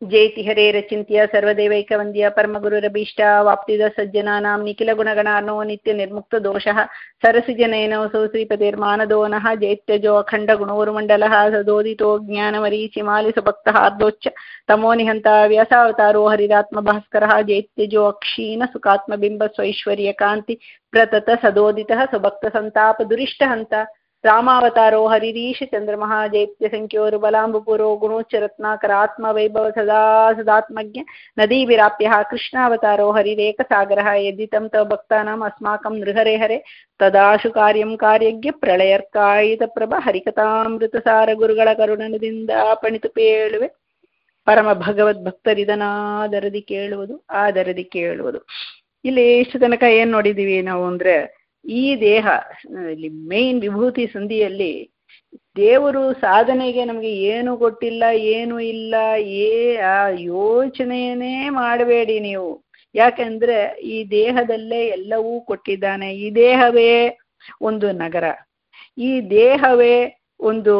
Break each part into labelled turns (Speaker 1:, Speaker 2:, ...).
Speaker 1: ಜೇತಿ ಹರೇರಚಿಂತ್ಯ ಸರ್ವದೇವೈಕವಂದ್ಯ ಪರಮಗುರುರಭೀಷ್ಟ ವಾಪ್ತಿದ ಸಜ್ಜನಾನಾಂ ನಿಖಿಲ ಗುಣಗಣಾರ್ನೋ ನಿತ್ಯ ನಿರ್ಮುಕ್ತ ದೋಷಃ ಸರಸಿಜನಯನೋऽಸौ श्रीपतेर्मानदोनः जैत्यजो अखण्डगुणोर्मण्डलः सदोदितो ज्ञानमरीचिमालिसभक्तहार्दोच्च तमो निहन्ता व्यासावतारो हरिरात्मभास्करः जैत्यजो अक्षीण सुखात्मबिम्बस्वैश्वर्यकान्ति प्रतत सदोदितः सुभक्तसन्तापदुरिष्टहन्ता रामावतारो हरिरीश चन्द्रमः जैत्यसङ्ख्योरुबलाम्बुपुरो गुणोच्चरत्नाकरात्मवैभव सदा सदात्मज्ञ नदीविराप्यः कृष्णावतारो हरिरेकसागरः यदि तं तव भक्तानाम् अस्माकं नृहरे ತದಾಶು ಕಾರ್ಯಂ ಕಾರ್ಯಜ್ಞ ಪ್ರಳಯರ್ಕಾಯಿತ ಹರಿಕಥಾಮೃತಸಾರ ಗುರುಗಳ ಕರುಣದಿಂದ ಪಣಿತು ಪೇಳುವೆ ಪರಮ ಭಗವದ್ ಭಕ್ತರಿದನಾದರದಿ ಕೇಳುವುದು ಆದರದಿ ಕೇಳುವುದು ಇಲ್ಲಿ ಇಷ್ಟು ತನಕ ಏನ್ ನೋಡಿದೀವಿ ನಾವು ಅಂದ್ರೆ ಈ ದೇಹ ಇಲ್ಲಿ ಮೇನ್ ವಿಭೂತಿ ಸಂಧಿಯಲ್ಲಿ ದೇವರು ಸಾಧನೆಗೆ ನಮಗೆ ಏನು ಕೊಟ್ಟಿಲ್ಲ ಏನು ಇಲ್ಲ ಏ ಆ ಯೋಚನೆಯೇ ಮಾಡಬೇಡಿ ನೀವು ಯಾಕೆಂದ್ರೆ ಈ ದೇಹದಲ್ಲೇ ಎಲ್ಲವೂ ಕೊಟ್ಟಿದ್ದಾನೆ ಈ ದೇಹವೇ ಒಂದು ನಗರ ಈ ದೇಹವೇ ಒಂದು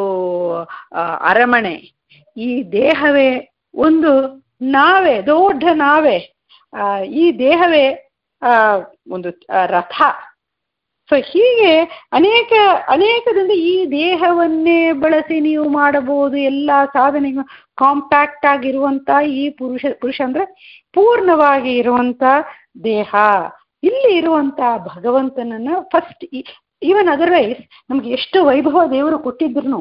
Speaker 1: ಅರಮನೆ ಈ ದೇಹವೇ ಒಂದು ನಾವೆ ದೊಡ್ಡ ನಾವೆ ಈ ದೇಹವೇ ಒಂದು ರಥ ಸೊ ಹೀಗೆ ಅನೇಕ ಅನೇಕದಿಂದ ಈ ದೇಹವನ್ನೇ ಬಳಸಿ ನೀವು ಮಾಡಬಹುದು ಎಲ್ಲ ಸಾಧನೆಗಳು ಕಾಂಪ್ಯಾಕ್ಟ್ ಆಗಿರುವಂತ ಈ ಪುರುಷ ಪುರುಷ ಅಂದ್ರೆ ಪೂರ್ಣವಾಗಿ ಇರುವಂತ ದೇಹ ಇಲ್ಲಿ ಇರುವಂತ ಭಗವಂತನನ್ನ ಫಸ್ಟ್ ಈವನ್ ಅದರ್ವೈಸ್ ನಮ್ಗೆ ಎಷ್ಟು ವೈಭವ ದೇವರು ಕೊಟ್ಟಿದ್ರು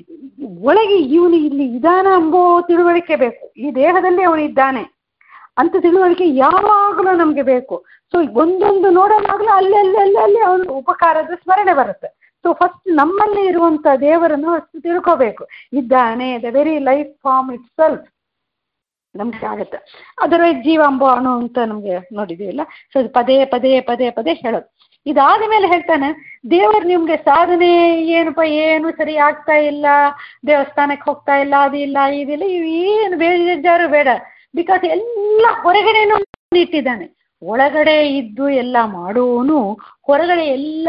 Speaker 1: ಒಳಗೆ ಇವನು ಇಲ್ಲಿ ಇದಾನ ಎಂಬೋ ತಿಳುವಳಿಕೆ ಬೇಕು ಈ ದೇಹದಲ್ಲಿ ಅವನು ಇದ್ದಾನೆ ಅಂತ ತಿಳುವಳಿಕೆ ಯಾವಾಗಲೂ ನಮ್ಗೆ ಬೇಕು ಸೊ ಒಂದೊಂದು ನೋಡೋವಾಗಲೂ ಅಲ್ಲಿ ಅಲ್ಲಿ ಅಲ್ಲಿ ಅಲ್ಲಿ ಅವನು ಉಪಕಾರದ ಸ್ಮರಣೆ ಬರುತ್ತೆ ಸೊ ಫಸ್ಟ್ ನಮ್ಮಲ್ಲಿ ಇರುವಂತ ದೇವರನ್ನು ಫಸ್ಟ್ ತಿಳ್ಕೋಬೇಕು ಇದ್ದಾನೆ the very life form itself ನಮ್ಗೆ ಆಗುತ್ತೆ ಅದರ ಜೀವಾಂಬ ಅಣು ಅಂತ ನಮ್ಗೆ ನೋಡಿದೀವಿಲ್ಲ ಸೊ ಪದೇ ಪದೇ ಪದೇ ಪದೇ ಹೇಳೋದು ಇದಾದ ಮೇಲೆ ಹೇಳ್ತಾನೆ ದೇವರು ನಿಮ್ಗೆ ಸಾಧನೆ ಏನಪ್ಪ ಏನು ಸರಿ ಆಗ್ತಾ ಇಲ್ಲ ದೇವಸ್ಥಾನಕ್ಕೆ ಹೋಗ್ತಾ ಇಲ್ಲ ಅದಿಲ್ಲ ಇದಿಲ್ಲ ಏನು ಬೇಜಾರು ಬೇಡ ಬಿಕಾಸ್ ಎಲ್ಲ ಹೊರಗಡೆನೂ ಇಟ್ಟಿದ್ದಾನೆ ಒಳಗಡೆ ಇದ್ದು ಎಲ್ಲ ಮಾಡುವವನು ಹೊರಗಡೆ ಎಲ್ಲ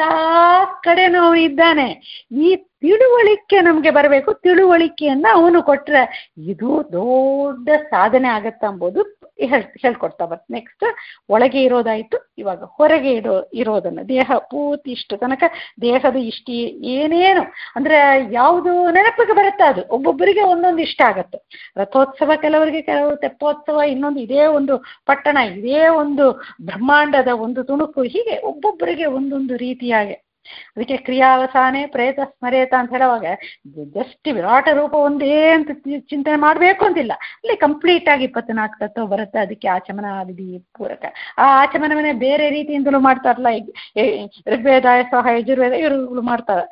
Speaker 1: ಕಡೆನೂ ಅವನು ಇದ್ದಾನೆ ಈ ತಿಳುವಳಿಕೆ ನಮಗೆ ಬರಬೇಕು ತಿಳುವಳಿಕೆಯನ್ನ ಅವನು ಕೊಟ್ರೆ ಇದು ದೊಡ್ಡ ಸಾಧನೆ ಆಗತ್ತ ಅಂಬೋದು ಹೇಳ್ ಹೇಳ್ಕೊಡ್ತಾ ಬರ್ ನೆಕ್ಸ್ಟ್ ಒಳಗೆ ಇರೋದಾಯ್ತು ಇವಾಗ ಹೊರಗೆ ಇರೋ ಇರೋದನ್ನ ದೇಹ ಪೂರ್ತಿ ಇಷ್ಟು ತನಕ ದೇಹದ ಇಷ್ಟು ಏನೇನು ಅಂದ್ರೆ ಯಾವುದು ನೆನಪಿಗೆ ಬರುತ್ತೆ ಅದು ಒಬ್ಬೊಬ್ಬರಿಗೆ ಒಂದೊಂದು ಇಷ್ಟ ಆಗತ್ತೆ ರಥೋತ್ಸವ ಕೆಲವರಿಗೆ ಕೆಲವು ತೆಪ್ಪೋತ್ಸವ ಇನ್ನೊಂದು ಇದೇ ಒಂದು ಪಟ್ಟಣ ಇದೇ ಒಂದು ಬ್ರಹ್ಮಾಂಡದ ಒಂದು ತುಣುಕು ಹೀಗೆ ಒಬ್ಬೊಬ್ಬರಿಗೆ ಒಂದೊಂದು ರೀತಿಯಾಗಿ ಅದಕ್ಕೆ ಕ್ರಿಯಾವಸಾನೆ ಪ್ರೇತ ಸ್ಮರೇತ ಅಂತ ಹೇಳುವಾಗ ಜಸ್ಟ್ ವಿರಾಟ ರೂಪ ಒಂದೇ ಅಂತ ಚಿಂತನೆ ಮಾಡಬೇಕು ಅಂತಿಲ್ಲ ಅಲ್ಲಿ ಕಂಪ್ಲೀಟ್ ಆಗಿ ಇಪ್ಪತ್ನಾಲ್ಕು ತತ್ವ ಬರುತ್ತೆ ಅದಕ್ಕೆ ಆಚಮನ ವಿಧಿ ಪೂರಕ ಆ ಆಚಮನವನ್ನೇ ಬೇರೆ ರೀತಿಯಿಂದಲೂ ಮಾಡ್ತಾರಲ್ಲ ಋಗ್ವೇದ ಸಹ ಯಜುರ್ವೇದ ಇವರು ಮಾಡ್ತಾರೆ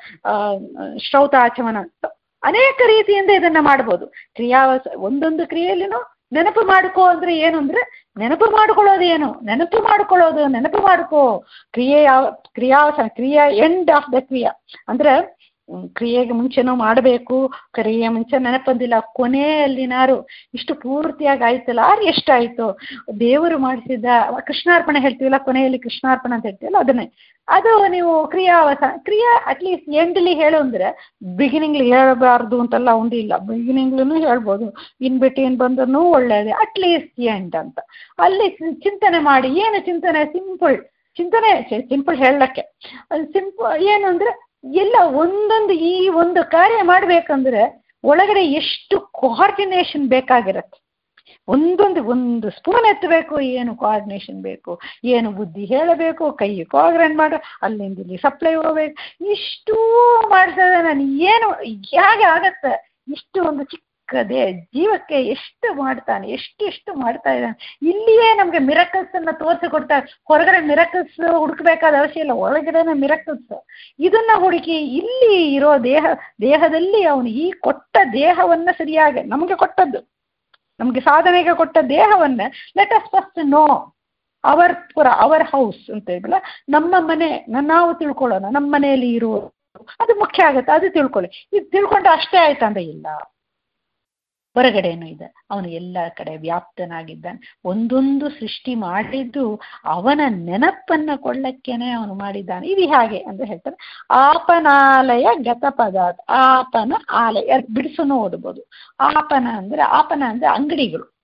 Speaker 1: ಶ್ರೌತ ಆಚಮನ ಅನೇಕ ರೀತಿಯಿಂದ ಇದನ್ನ ಮಾಡ್ಬೋದು ಕ್ರಿಯಾವಸ ಒಂದೊಂದು ಕ್ರಿಯೆಯಲ್ಲಿನೂ ನೆನಪು ಮಾಡ್ಕೋ ಅಂದ್ರೆ ಏನು ಅಂದ್ರೆ ನೆನಪು ಮಾಡ್ಕೊಳ್ಳೋದು ಏನು ನೆನಪು ಮಾಡ್ಕೊಳ್ಳೋದು ನೆನಪು ಮಾಡ್ಕೋ ಕ್ರಿಯೆ ಯಾವ ಕ್ರಿಯಾವಸ ಕ್ರಿಯಾ ಎಂಡ್ ಆಫ್ ದ ಕ್ರಿಯಾ ಅಂದ್ರೆ ಕ್ರಿಯೆಗೆ ಮುಂಚೆನೂ ಮಾಡಬೇಕು ಕ್ರಿಯೆ ಮುಂಚೆ ನೆನಪಂದಿಲ್ಲ ಕೊನೆಯಲ್ಲಿನಾರು ಇಷ್ಟು ಪೂರ್ತಿಯಾಗಿ ಆಯ್ತಲ್ಲ ಆರು ಎಷ್ಟಾಯ್ತು ದೇವರು ಮಾಡಿಸಿದ ಕೃಷ್ಣಾರ್ಪಣೆ ಹೇಳ್ತೀವಲ್ಲ ಕೊನೆಯಲ್ಲಿ ಕೃಷ್ಣಾರ್ಪಣೆ ಅಂತ ಹೇಳ್ತೀವಲ್ಲ ಅದನ್ನೇ ಅದು ನೀವು ಕ್ರಿಯಾವಸ ಕ್ರಿಯಾ ಅಟ್ಲೀಸ್ಟ್ ಎಂಡ್ಲಿ ಹೇಳು ಅಂದ್ರೆ ಬಿಗಿನಿಂಗ್ಲಿ ಹೇಳಬಾರ್ದು ಅಂತೆಲ್ಲ ಒಂದು ಇಲ್ಲ ಬಿಗಿನಿಂಗ್ಲೂ ಹೇಳ್ಬೋದು ಇನ್ ಬಿಟ್ವೀನ್ ಬಂದ್ರೂ ಒಳ್ಳೇದೇ ಅಟ್ಲೀಸ್ಟ್ ಎಂಡ್ ಅಂತ ಅಲ್ಲಿ ಚಿಂತನೆ ಮಾಡಿ ಏನು ಚಿಂತನೆ ಸಿಂಪಲ್ ಚಿಂತನೆ ಸಿಂಪಲ್ ಹೇಳಕ್ಕೆ ಸಿಂಪಲ್ ಏನು ಅಂದ್ರೆ ಎಲ್ಲ ಒಂದೊಂದು ಈ ಒಂದು ಕಾರ್ಯ ಮಾಡಬೇಕಂದ್ರೆ ಒಳಗಡೆ ಎಷ್ಟು ಕೋಆರ್ಡಿನೇಷನ್ ಬೇಕಾಗಿರತ್ತೆ ಒಂದೊಂದು ಒಂದು ಸ್ಪೂನ್ ಎತ್ತಬೇಕು ಏನು ಕೋಆರ್ಡಿನೇಷನ್ ಬೇಕು ಏನು ಬುದ್ಧಿ ಹೇಳಬೇಕು ಕೈ ಕೋಗ್ರೆಂಡ್ ಮಾಡು ಅಲ್ಲಿಂದ ಇಲ್ಲಿ ಸಪ್ಲೈ ಹೋಗ್ಬೇಕು ಇಷ್ಟೂ ಮಾಡ್ತದೆ ನಾನು ಏನು ಹೇಗೆ ಆಗತ್ತೆ ಇಷ್ಟು ಒಂದು ಚಿಕ್ಕ ದೇ ಜೀವಕ್ಕೆ ಎಷ್ಟು ಮಾಡ್ತಾನೆ ಎಷ್ಟು ಎಷ್ಟು ಮಾಡ್ತಾ ಇದ್ದಾನೆ ಇಲ್ಲಿಯೇ ನಮಗೆ ಮಿರಕಲ್ಸ್ ಅನ್ನ ತೋರಿಸಿಕೊಡ್ತಾರೆ ಹೊರಗಡೆ ಮಿರಕಲ್ಸ್ ಹುಡುಕ್ಬೇಕಾದ ಅವಶ್ಯ ಇಲ್ಲ ಒಳಗಡೆನೆ ಮಿರಕಲ್ಸ್ ಇದನ್ನ ಹುಡುಕಿ ಇಲ್ಲಿ ಇರೋ ದೇಹ ದೇಹದಲ್ಲಿ ಅವನು ಈ ಕೊಟ್ಟ ದೇಹವನ್ನ ಸರಿಯಾಗಿ ನಮಗೆ ಕೊಟ್ಟದ್ದು ನಮಗೆ ಸಾಧನೆಗೆ ಕೊಟ್ಟ ದೇಹವನ್ನ let us first know our ಪುರ ಅವರ್ ಹೌಸ್ ಅಂತ ಹೇಳಿಲ್ಲ ನಮ್ಮ ಮನೆ ನಾವು ತಿಳ್ಕೊಳ್ಳೋಣ ನಮ್ಮ ಮನೆಯಲ್ಲಿ ಇರುವ ಅದು ಮುಖ್ಯ ಆಗುತ್ತೆ ಅದು ತಿಳ್ಕೊಳ್ಳಿ ಇದು ತಿಳ್ಕೊಂಡ್ರೆ ಅಷ್ಟೇ ಆಯ್ತಾ ಅಂದ್ರೆ ಇಲ್ಲ ಹೊರಗಡೆನೂ ಇದೆ ಅವನು ಎಲ್ಲ ಕಡೆ ವ್ಯಾಪ್ತನಾಗಿದ್ದಾನೆ ಒಂದೊಂದು ಸೃಷ್ಟಿ ಮಾಡಿದ್ದು ಅವನ ನೆನಪನ್ನ ಕೊಳ್ಳಕ್ಕೇನೆ ಅವನು ಮಾಡಿದ್ದಾನೆ ಇದು ಹಾಗೆ ಅಂತ ಹೇಳ್ತಾರೆ ಆಪನಾಲಯ ಗತ ಪದಾರ್ಥ ಆಪನ ಆಲಯ ಬಿಡಿಸೋನು ಓದ್ಬೋದು ಆಪನ ಅಂದ್ರೆ ಆಪನ ಅಂದ್ರೆ ಅಂಗಡಿಗಳು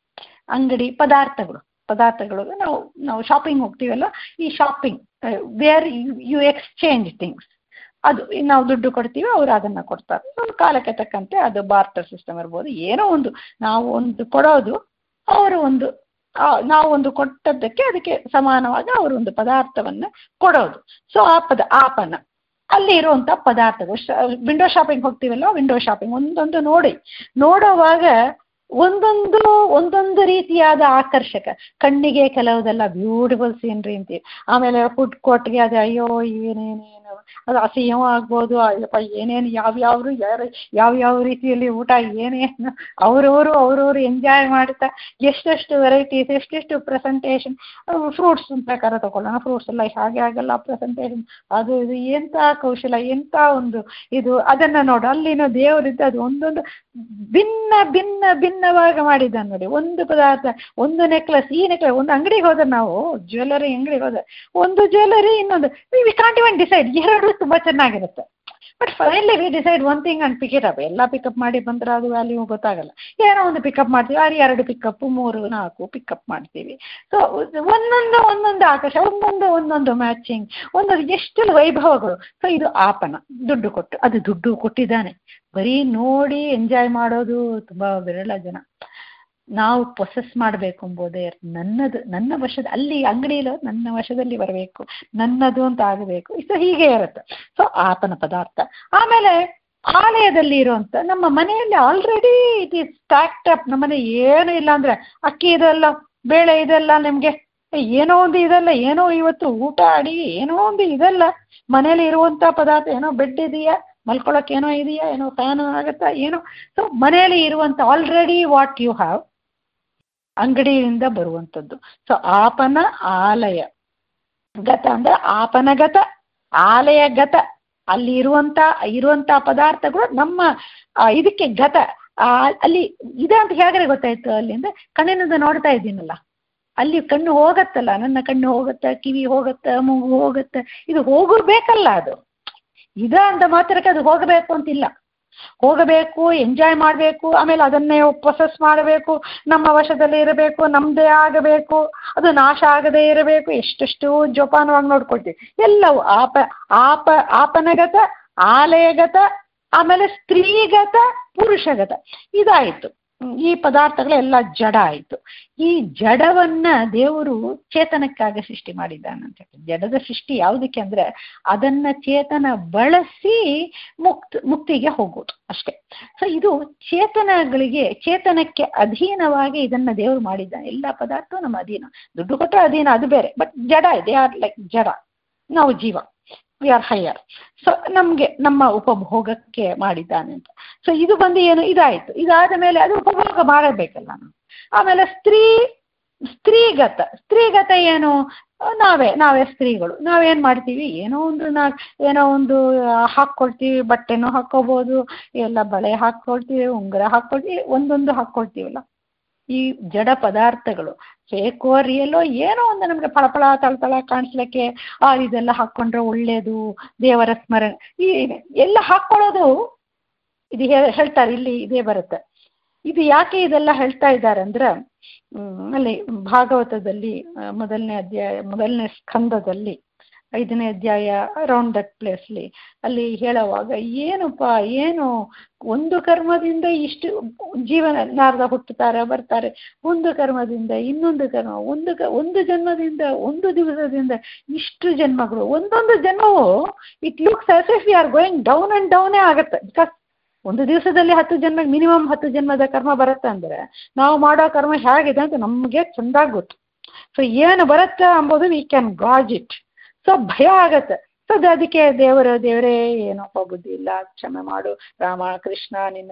Speaker 2: ಅಂಗಡಿ ಪದಾರ್ಥಗಳು ಪದಾರ್ಥಗಳು ನಾವು ನಾವು ಶಾಪಿಂಗ್ ಹೋಗ್ತೀವಲ್ಲ ಈ shopping where you exchange things ಅದು ನಾವು ದುಡ್ಡು ಕೊಡ್ತೀವಿ ಅವರು ಅದನ್ನ ಕೊಡ್ತಾರೆ ಒಂದು ಕಾಲಕ್ಕೆ ತಕ್ಕಂತೆ ಅದು ಬಾರ್ಟರ್ ಸಿಸ್ಟಮ್ ಇರ್ಬೋದು ಏನೋ ಒಂದು ನಾವು ಒಂದು ಕೊಡೋದು ಅವರು ಒಂದು ಆ, ನಾವು ಒಂದು ಕೊಟ್ಟದ್ದಕ್ಕೆ ಅದಕ್ಕೆ ಸಮಾನವಾಗಿ ಅವರು ಒಂದು ಪದಾರ್ಥವನ್ನ ಕೊಡೋದು ಸೊ ಆ ಪದ ಆಪನ ಅಲ್ಲಿ ಇರುವಂತ ಪದಾರ್ಥಗಳು ವಿಂಡೋ ಶಾಪಿಂಗ್ ಹೋಗ್ತೀವಲ್ಲ ವಿಂಡೋ ಶಾಪಿಂಗ್ ಒಂದೊಂದು ನೋಡಿ ನೋಡುವಾಗ ಒಂದೊಂದು ಒಂದೊಂದು ರೀತಿಯಾದ ಆಕರ್ಷಕ ಕಣ್ಣಿಗೆ ಕೆಲವುದೆಲ್ಲ ಬ್ಯೂಟಿಫುಲ್ ಸೀನ್ರಿ ಅಂತೀವಿ ಆಮೇಲೆ ಫುಡ್ ಕೋರ್ಟ್ಗೆ ಅದು ಅಯ್ಯೋ ಏನೇನೇನು ಅದು ಅಸಹ್ಯವೂ ಆಗ್ಬೋದು ಅಯ್ಯಪ್ಪ ಏನೇನು ಯಾವ್ಯಾವ್ರು ಯಾರು ಯಾವ್ಯಾವ ರೀತಿಯಲ್ಲಿ ಊಟ ಏನೇನು ಅವ್ರವರು ಅವ್ರವ್ರು ಎಂಜಾಯ್ ಮಾಡ್ತಾ ಎಷ್ಟೆಷ್ಟು ವೆರೈಟೀಸ್ ಎಷ್ಟೆಷ್ಟು ಪ್ರೆಸೆಂಟೇಷನ್ ಫ್ರೂಟ್ಸ್ ಪ್ರಕಾರ ತಗೊಳ್ಳೋಣ ಫ್ರೂಟ್ಸ್ ಎಲ್ಲ ಹಾಗೆ ಆಗಲ್ಲ ಪ್ರೆಸೆಂಟೇಷನ್ ಅದು ಇದು ಎಂಥ ಕೌಶಲ ಎಂಥ ಒಂದು ಇದು ಅದನ್ನ ನೋಡು ಅಲ್ಲಿನ ದೇವರಿದ್ದ ಅದು ಒಂದೊಂದು ಭಿನ್ನ ಭಿನ್ನ ಭಿನ್ನವಾಗಿ ಮಾಡಿದ್ದಾನೆ ನೋಡಿ ಒಂದು ಪದಾರ್ಥ ಒಂದು ನೆಕ್ಲೆಸ್ ಈ ನೆಕ್ಲೆಸ್ ಒಂದು ಅಂಗಡಿಗೆ ಹೋದ್ರೆ ನಾವು ಜ್ಯುವೆಲರಿ ಅಂಗಡಿಗೆ ಹೋದ್ರೆ ಒಂದು ಜ್ಯುವೆಲರಿ ಇನ್ನೊಂದು ವಿ ಕಾಂಟ್ ಇವನ್ ಡಿಸೈಡ್ ಎರಡು ತುಂಬಾ ಚೆನ್ನಾಗಿರುತ್ತೆ but finally we decide one thing and pick it up ಎಲ್ಲ ಪಿಕಪ್ ಮಾಡಿ ಬಂದ್ರೆ ಅದು ವ್ಯಾಲ್ಯೂ ಗೊತ್ತಾಗಲ್ಲ ಏನೋ ಒಂದು ಪಿಕಪ್ ಮಾಡ್ತೀವಿ ಅದು ಎರಡು ಪಿಕಪ್ ಮೂರು ನಾಲ್ಕು ಪಿಕಪ್ ಮಾಡ್ತೀವಿ ಸೊ ಒಂದೊಂದು ಒಂದೊಂದು ಆಕರ್ಷ ಒಂದೊಂದು ಒಂದೊಂದು ಮ್ಯಾಚಿಂಗ್ ಒಂದೊಂದು ಎಷ್ಟು ವೈಭವಗಳು ಸೊ ಇದು ಆಪನ ದುಡ್ಡು ಕೊಟ್ಟು ಅದು ದುಡ್ಡು ಕೊಟ್ಟಿದ್ದಾನೆ ಬರೀ ನೋಡಿ ಎಂಜಾಯ್ ಮಾಡೋದು ತುಂಬಾ ವಿರಳ ಜನ ನಾವು ಪ್ರೊಸೆಸ್ ಮಾಡಬೇಕು ಎಂಬುದೇ ನನ್ನದು ನನ್ನ ವಶದ ಅಲ್ಲಿ ಅಂಗಡಿಯಲ್ಲಿ ನನ್ನ ವಶದಲ್ಲಿ ಬರಬೇಕು ನನ್ನದು ಅಂತ ಆಗಬೇಕು ಸೊ ಹೀಗೆ ಇರುತ್ತೆ ಸೊ ಆತನ ಪದಾರ್ಥ ಆಮೇಲೆ ಆಲಯದಲ್ಲಿ ಇರುವಂತ ನಮ್ಮ ಮನೆಯಲ್ಲಿ already it is stacked up ನಮ್ಮನೆ ಏನು ಇಲ್ಲ ಅಂದ್ರೆ ಅಕ್ಕಿ ಇದೆಲ್ಲ ಬೇಳೆ ಇದೆಲ್ಲ ನಿಮ್ಗೆ ಏನೋ ಒಂದು ಇದೆಲ್ಲ ಏನೋ ಇವತ್ತು ಊಟ ಅಡಿಗೆ ಏನೋ ಒಂದು ಇದೆಲ್ಲ ಮನೇಲಿ ಇರುವಂತ ಪದಾರ್ಥ ಏನೋ ಬೆಡ್ ಇದೆಯಾ ಮಲ್ಕೊಳಕ್ ಏನೋ ಇದೆಯಾ ಏನೋ ಫ್ಯಾನ್ ಆಗತ್ತಾ ಏನೋ ಸೊ ಮನೆಯಲ್ಲಿ ಇರುವಂತ ಆಲ್ರೆಡಿ ವಾಟ್ ಯು ಹ್ಯಾವ್ ಅಂಗಡಿಯಿಂದ ಬರುವಂಥದ್ದು ಸೊ ಆಪನ ಆಲಯ ಗತ ಅಂದ್ರೆ ಆಪನಗತ ಆಲಯಗತ ಅಲ್ಲಿ ಇರುವಂತ ಇರುವಂತ ಪದಾರ್ಥಗಳು ನಮ್ಮ ಆ, ಇದಕ್ಕೆ ಗತ ಆ, ಅಲ್ಲಿ ಇದೆ ಅಂತ ಹೇಗೆ ಗೊತ್ತಾಯ್ತು ಅಲ್ಲಿಂದ ಕಣ್ಣಿನಿಂದ ನೋಡ್ತಾ ಇದ್ದೀನಲ್ಲ ಅಲ್ಲಿ ಕಣ್ಣು ಹೋಗತ್ತಲ್ಲ ನನ್ನ ಕಣ್ಣು ಹೋಗತ್ತ ಕಿವಿ ಹೋಗತ್ತ ಮೂಗು ಹೋಗತ್ತ ಇದು ಹೋಗಬೇಕಲ್ಲ ಅದು ಇದ ಅಂತ ಮಾತ್ರಕ್ಕೆ ಅದು ಹೋಗಬೇಕು ಅಂತಿಲ್ಲ ಹೋಗಬೇಕು ಎಂಜಾಯ್ ಮಾಡಬೇಕು ಆಮೇಲೆ ಅದನ್ನೇ ಪ್ರೊಸೆಸ್ ಮಾಡಬೇಕು ನಮ್ಮ ವಶದಲ್ಲಿ ಇರಬೇಕು ನಮ್ಮದೇ ಆಗಬೇಕು ಅದು ನಾಶ ಆಗದೇ ಇರಬೇಕು ಎಷ್ಟೆಷ್ಟು ಜೋಪಾನವಾಗಿ ನೋಡ್ಕೊಳ್ತೀವಿ ಎಲ್ಲವೂ ಆಪ ಆಪ ಆಪನಗತ ಆಲಯಗತ ಆಮೇಲೆ ಸ್ತ್ರೀಗತ ಪುರುಷಗತ ಇದಾಯಿತು ಹ್ಮ್, ಈ ಪದಾರ್ಥಗಳೆಲ್ಲ ಜಡ ಆಯಿತು ಈ ಜಡವನ್ನ ದೇವರು ಚೇತನಕ್ಕಾಗಿ ಸೃಷ್ಟಿ ಮಾಡಿದ್ದಾನಂತ ಹೇಳಿ ಜಡದ ಸೃಷ್ಟಿ ಯಾವುದಕ್ಕೆ ಅಂದ್ರೆ ಅದನ್ನ ಚೇತನ ಬಳಸಿ ಮುಕ್ತ ಮುಕ್ತಿಗೆ ಹೋಗೋದು ಅಷ್ಟೇ ಸೊ ಇದು ಚೇತನಗಳಿಗೆ ಚೇತನಕ್ಕೆ ಅಧೀನವಾಗಿ ಇದನ್ನ ದೇವರು ಮಾಡಿದ್ದಾನೆ ಎಲ್ಲ ಪದಾರ್ಥ ನಮ್ಮ ಅಧೀನ ದುಡ್ಡು ಕೊಟ್ಟರೆ ಅಧೀನ ಅದು ಬೇರೆ ಬಟ್ ಜಡ ಇದೆ ಆರ್ ಲೈಕ್ ಜಡ ನಾವು ಜೀವ ವಿ ಆರ್ ಹೈಯರ್ ಸೊ ನಮಗೆ ನಮ್ಮ ಉಪಭೋಗಕ್ಕೆ ಮಾಡಿದ್ದಾನೆ ಅಂತ ಸೊ ಇದು ಬಂದು ಏನು ಇದಾಯಿತು ಇದಾದ ಮೇಲೆ ಅದು ಉಪಭೋಗ ಮಾಡಬೇಕಲ್ಲ ನಾವು ಆಮೇಲೆ ಸ್ತ್ರೀ ಸ್ತ್ರೀಗತ ಸ್ತ್ರೀಗತ ಏನು ನಾವೇ ನಾವೇ ಸ್ತ್ರೀಗಳು ನಾವೇನ್ ಮಾಡ್ತೀವಿ ಏನೋ ಒಂದು ನಾ ಏನೋ ಒಂದು ಆ, ಹಾಕ್ಕೊಳ್ತೀವಿ ಬಟ್ಟೆನೂ ಹಾಕ್ಕೋಬೋದು ಎಲ್ಲ ಬಳೆ ಹಾಕ್ಕೊಳ್ತೀವಿ ಉಂಗುರ ಹಾಕ್ಕೊಳ್ತೀವಿ ಒಂದೊಂದು ಹಾಕ್ಕೊಳ್ತೀವಲ್ಲ ಈ ಜಡ ಪದಾರ್ಥಗಳು ಫೇಕೋ ರಿಯಲೋ ಏನೋ ಒಂದು ನಮಗೆ ಫಳಫಳ ತಳತಳ ಕಾಣಿಸ್ಲಿಕ್ಕೆ ಆ ಇದೆಲ್ಲ ಹಾಕ್ಕೊಂಡ್ರೆ ಒಳ್ಳೇದು ದೇವರ ಸ್ಮರಣೆ ಈ ಎಲ್ಲ ಹಾಕ್ಕೊಳ್ಳೋದು ಇದು ಹೇ- ಹೇಳ್ತಾರೆ ಇಲ್ಲಿ ಇದೇ ಬರುತ್ತೆ ಇದು ಯಾಕೆ ಇದೆಲ್ಲ ಹೇಳ್ತಾ ಇದ್ದಾರೆ ಅಂದ್ರೆ ಹ್ಮ್, ಅಲ್ಲಿ ಭಾಗವತದಲ್ಲಿ ಆ, ಮೊದಲನೇ ಅಧ್ಯಾಯ ಮೊದಲನೇ ಸ್ಕಂದದಲ್ಲಿ ಐದನೇ ಅಧ್ಯಾಯ ಅರೌಂಡ್ ದಟ್ ಪ್ಲೇಸ್ಲಿ ಅಲ್ಲಿ ಹೇಳುವಾಗ ಏನಪ್ಪ ಏನು ಒಂದು ಕರ್ಮದಿಂದ ಇಷ್ಟು ಜೀವನ ನಾರದ ಹುಟ್ಟುತ್ತಾರೆ ಬರ್ತಾರೆ ಒಂದು ಕರ್ಮದಿಂದ ಇನ್ನೊಂದು ಕರ್ಮ ಒಂದು ಕ ಒಂದು ಜನ್ಮದಿಂದ ಒಂದು ದಿವಸದಿಂದ ಇಷ್ಟು ಜನ್ಮಗಳು ಒಂದೊಂದು ಜನ್ಮವು it looks as if you are going down and ಡೌನೇ ಆಗುತ್ತೆ ಬಿಕಾಸ್ ಒಂದು ದಿವಸದಲ್ಲಿ ಹತ್ತು ಜನ್ಮ ಮಿನಿಮಮ್ ಹತ್ತು ಜನ್ಮದ ಕರ್ಮ ಬರುತ್ತೆ ಅಂದ್ರೆ ನಾವು ಮಾಡೋ ಕರ್ಮ ಹೇಗಿದೆ ಅಂತ ನಮಗೆ ಚೆಂದಾಗಿ ಗೊತ್ತು ಸೊ ಏನು ಬರುತ್ತೆ ಅಂಬೋದು we can gauge it so ಭಯ ಆಗತ್ತೆ ಸೊ ಅದಕ್ಕೆ ದೇವರು ದೇವರೇ ಏನಪ್ಪ ಬುದ್ಧಿ ಇಲ್ಲ ಕ್ಷಮೆ ಮಾಡು ರಾಮ ಕೃಷ್ಣ ನಿನ್ನ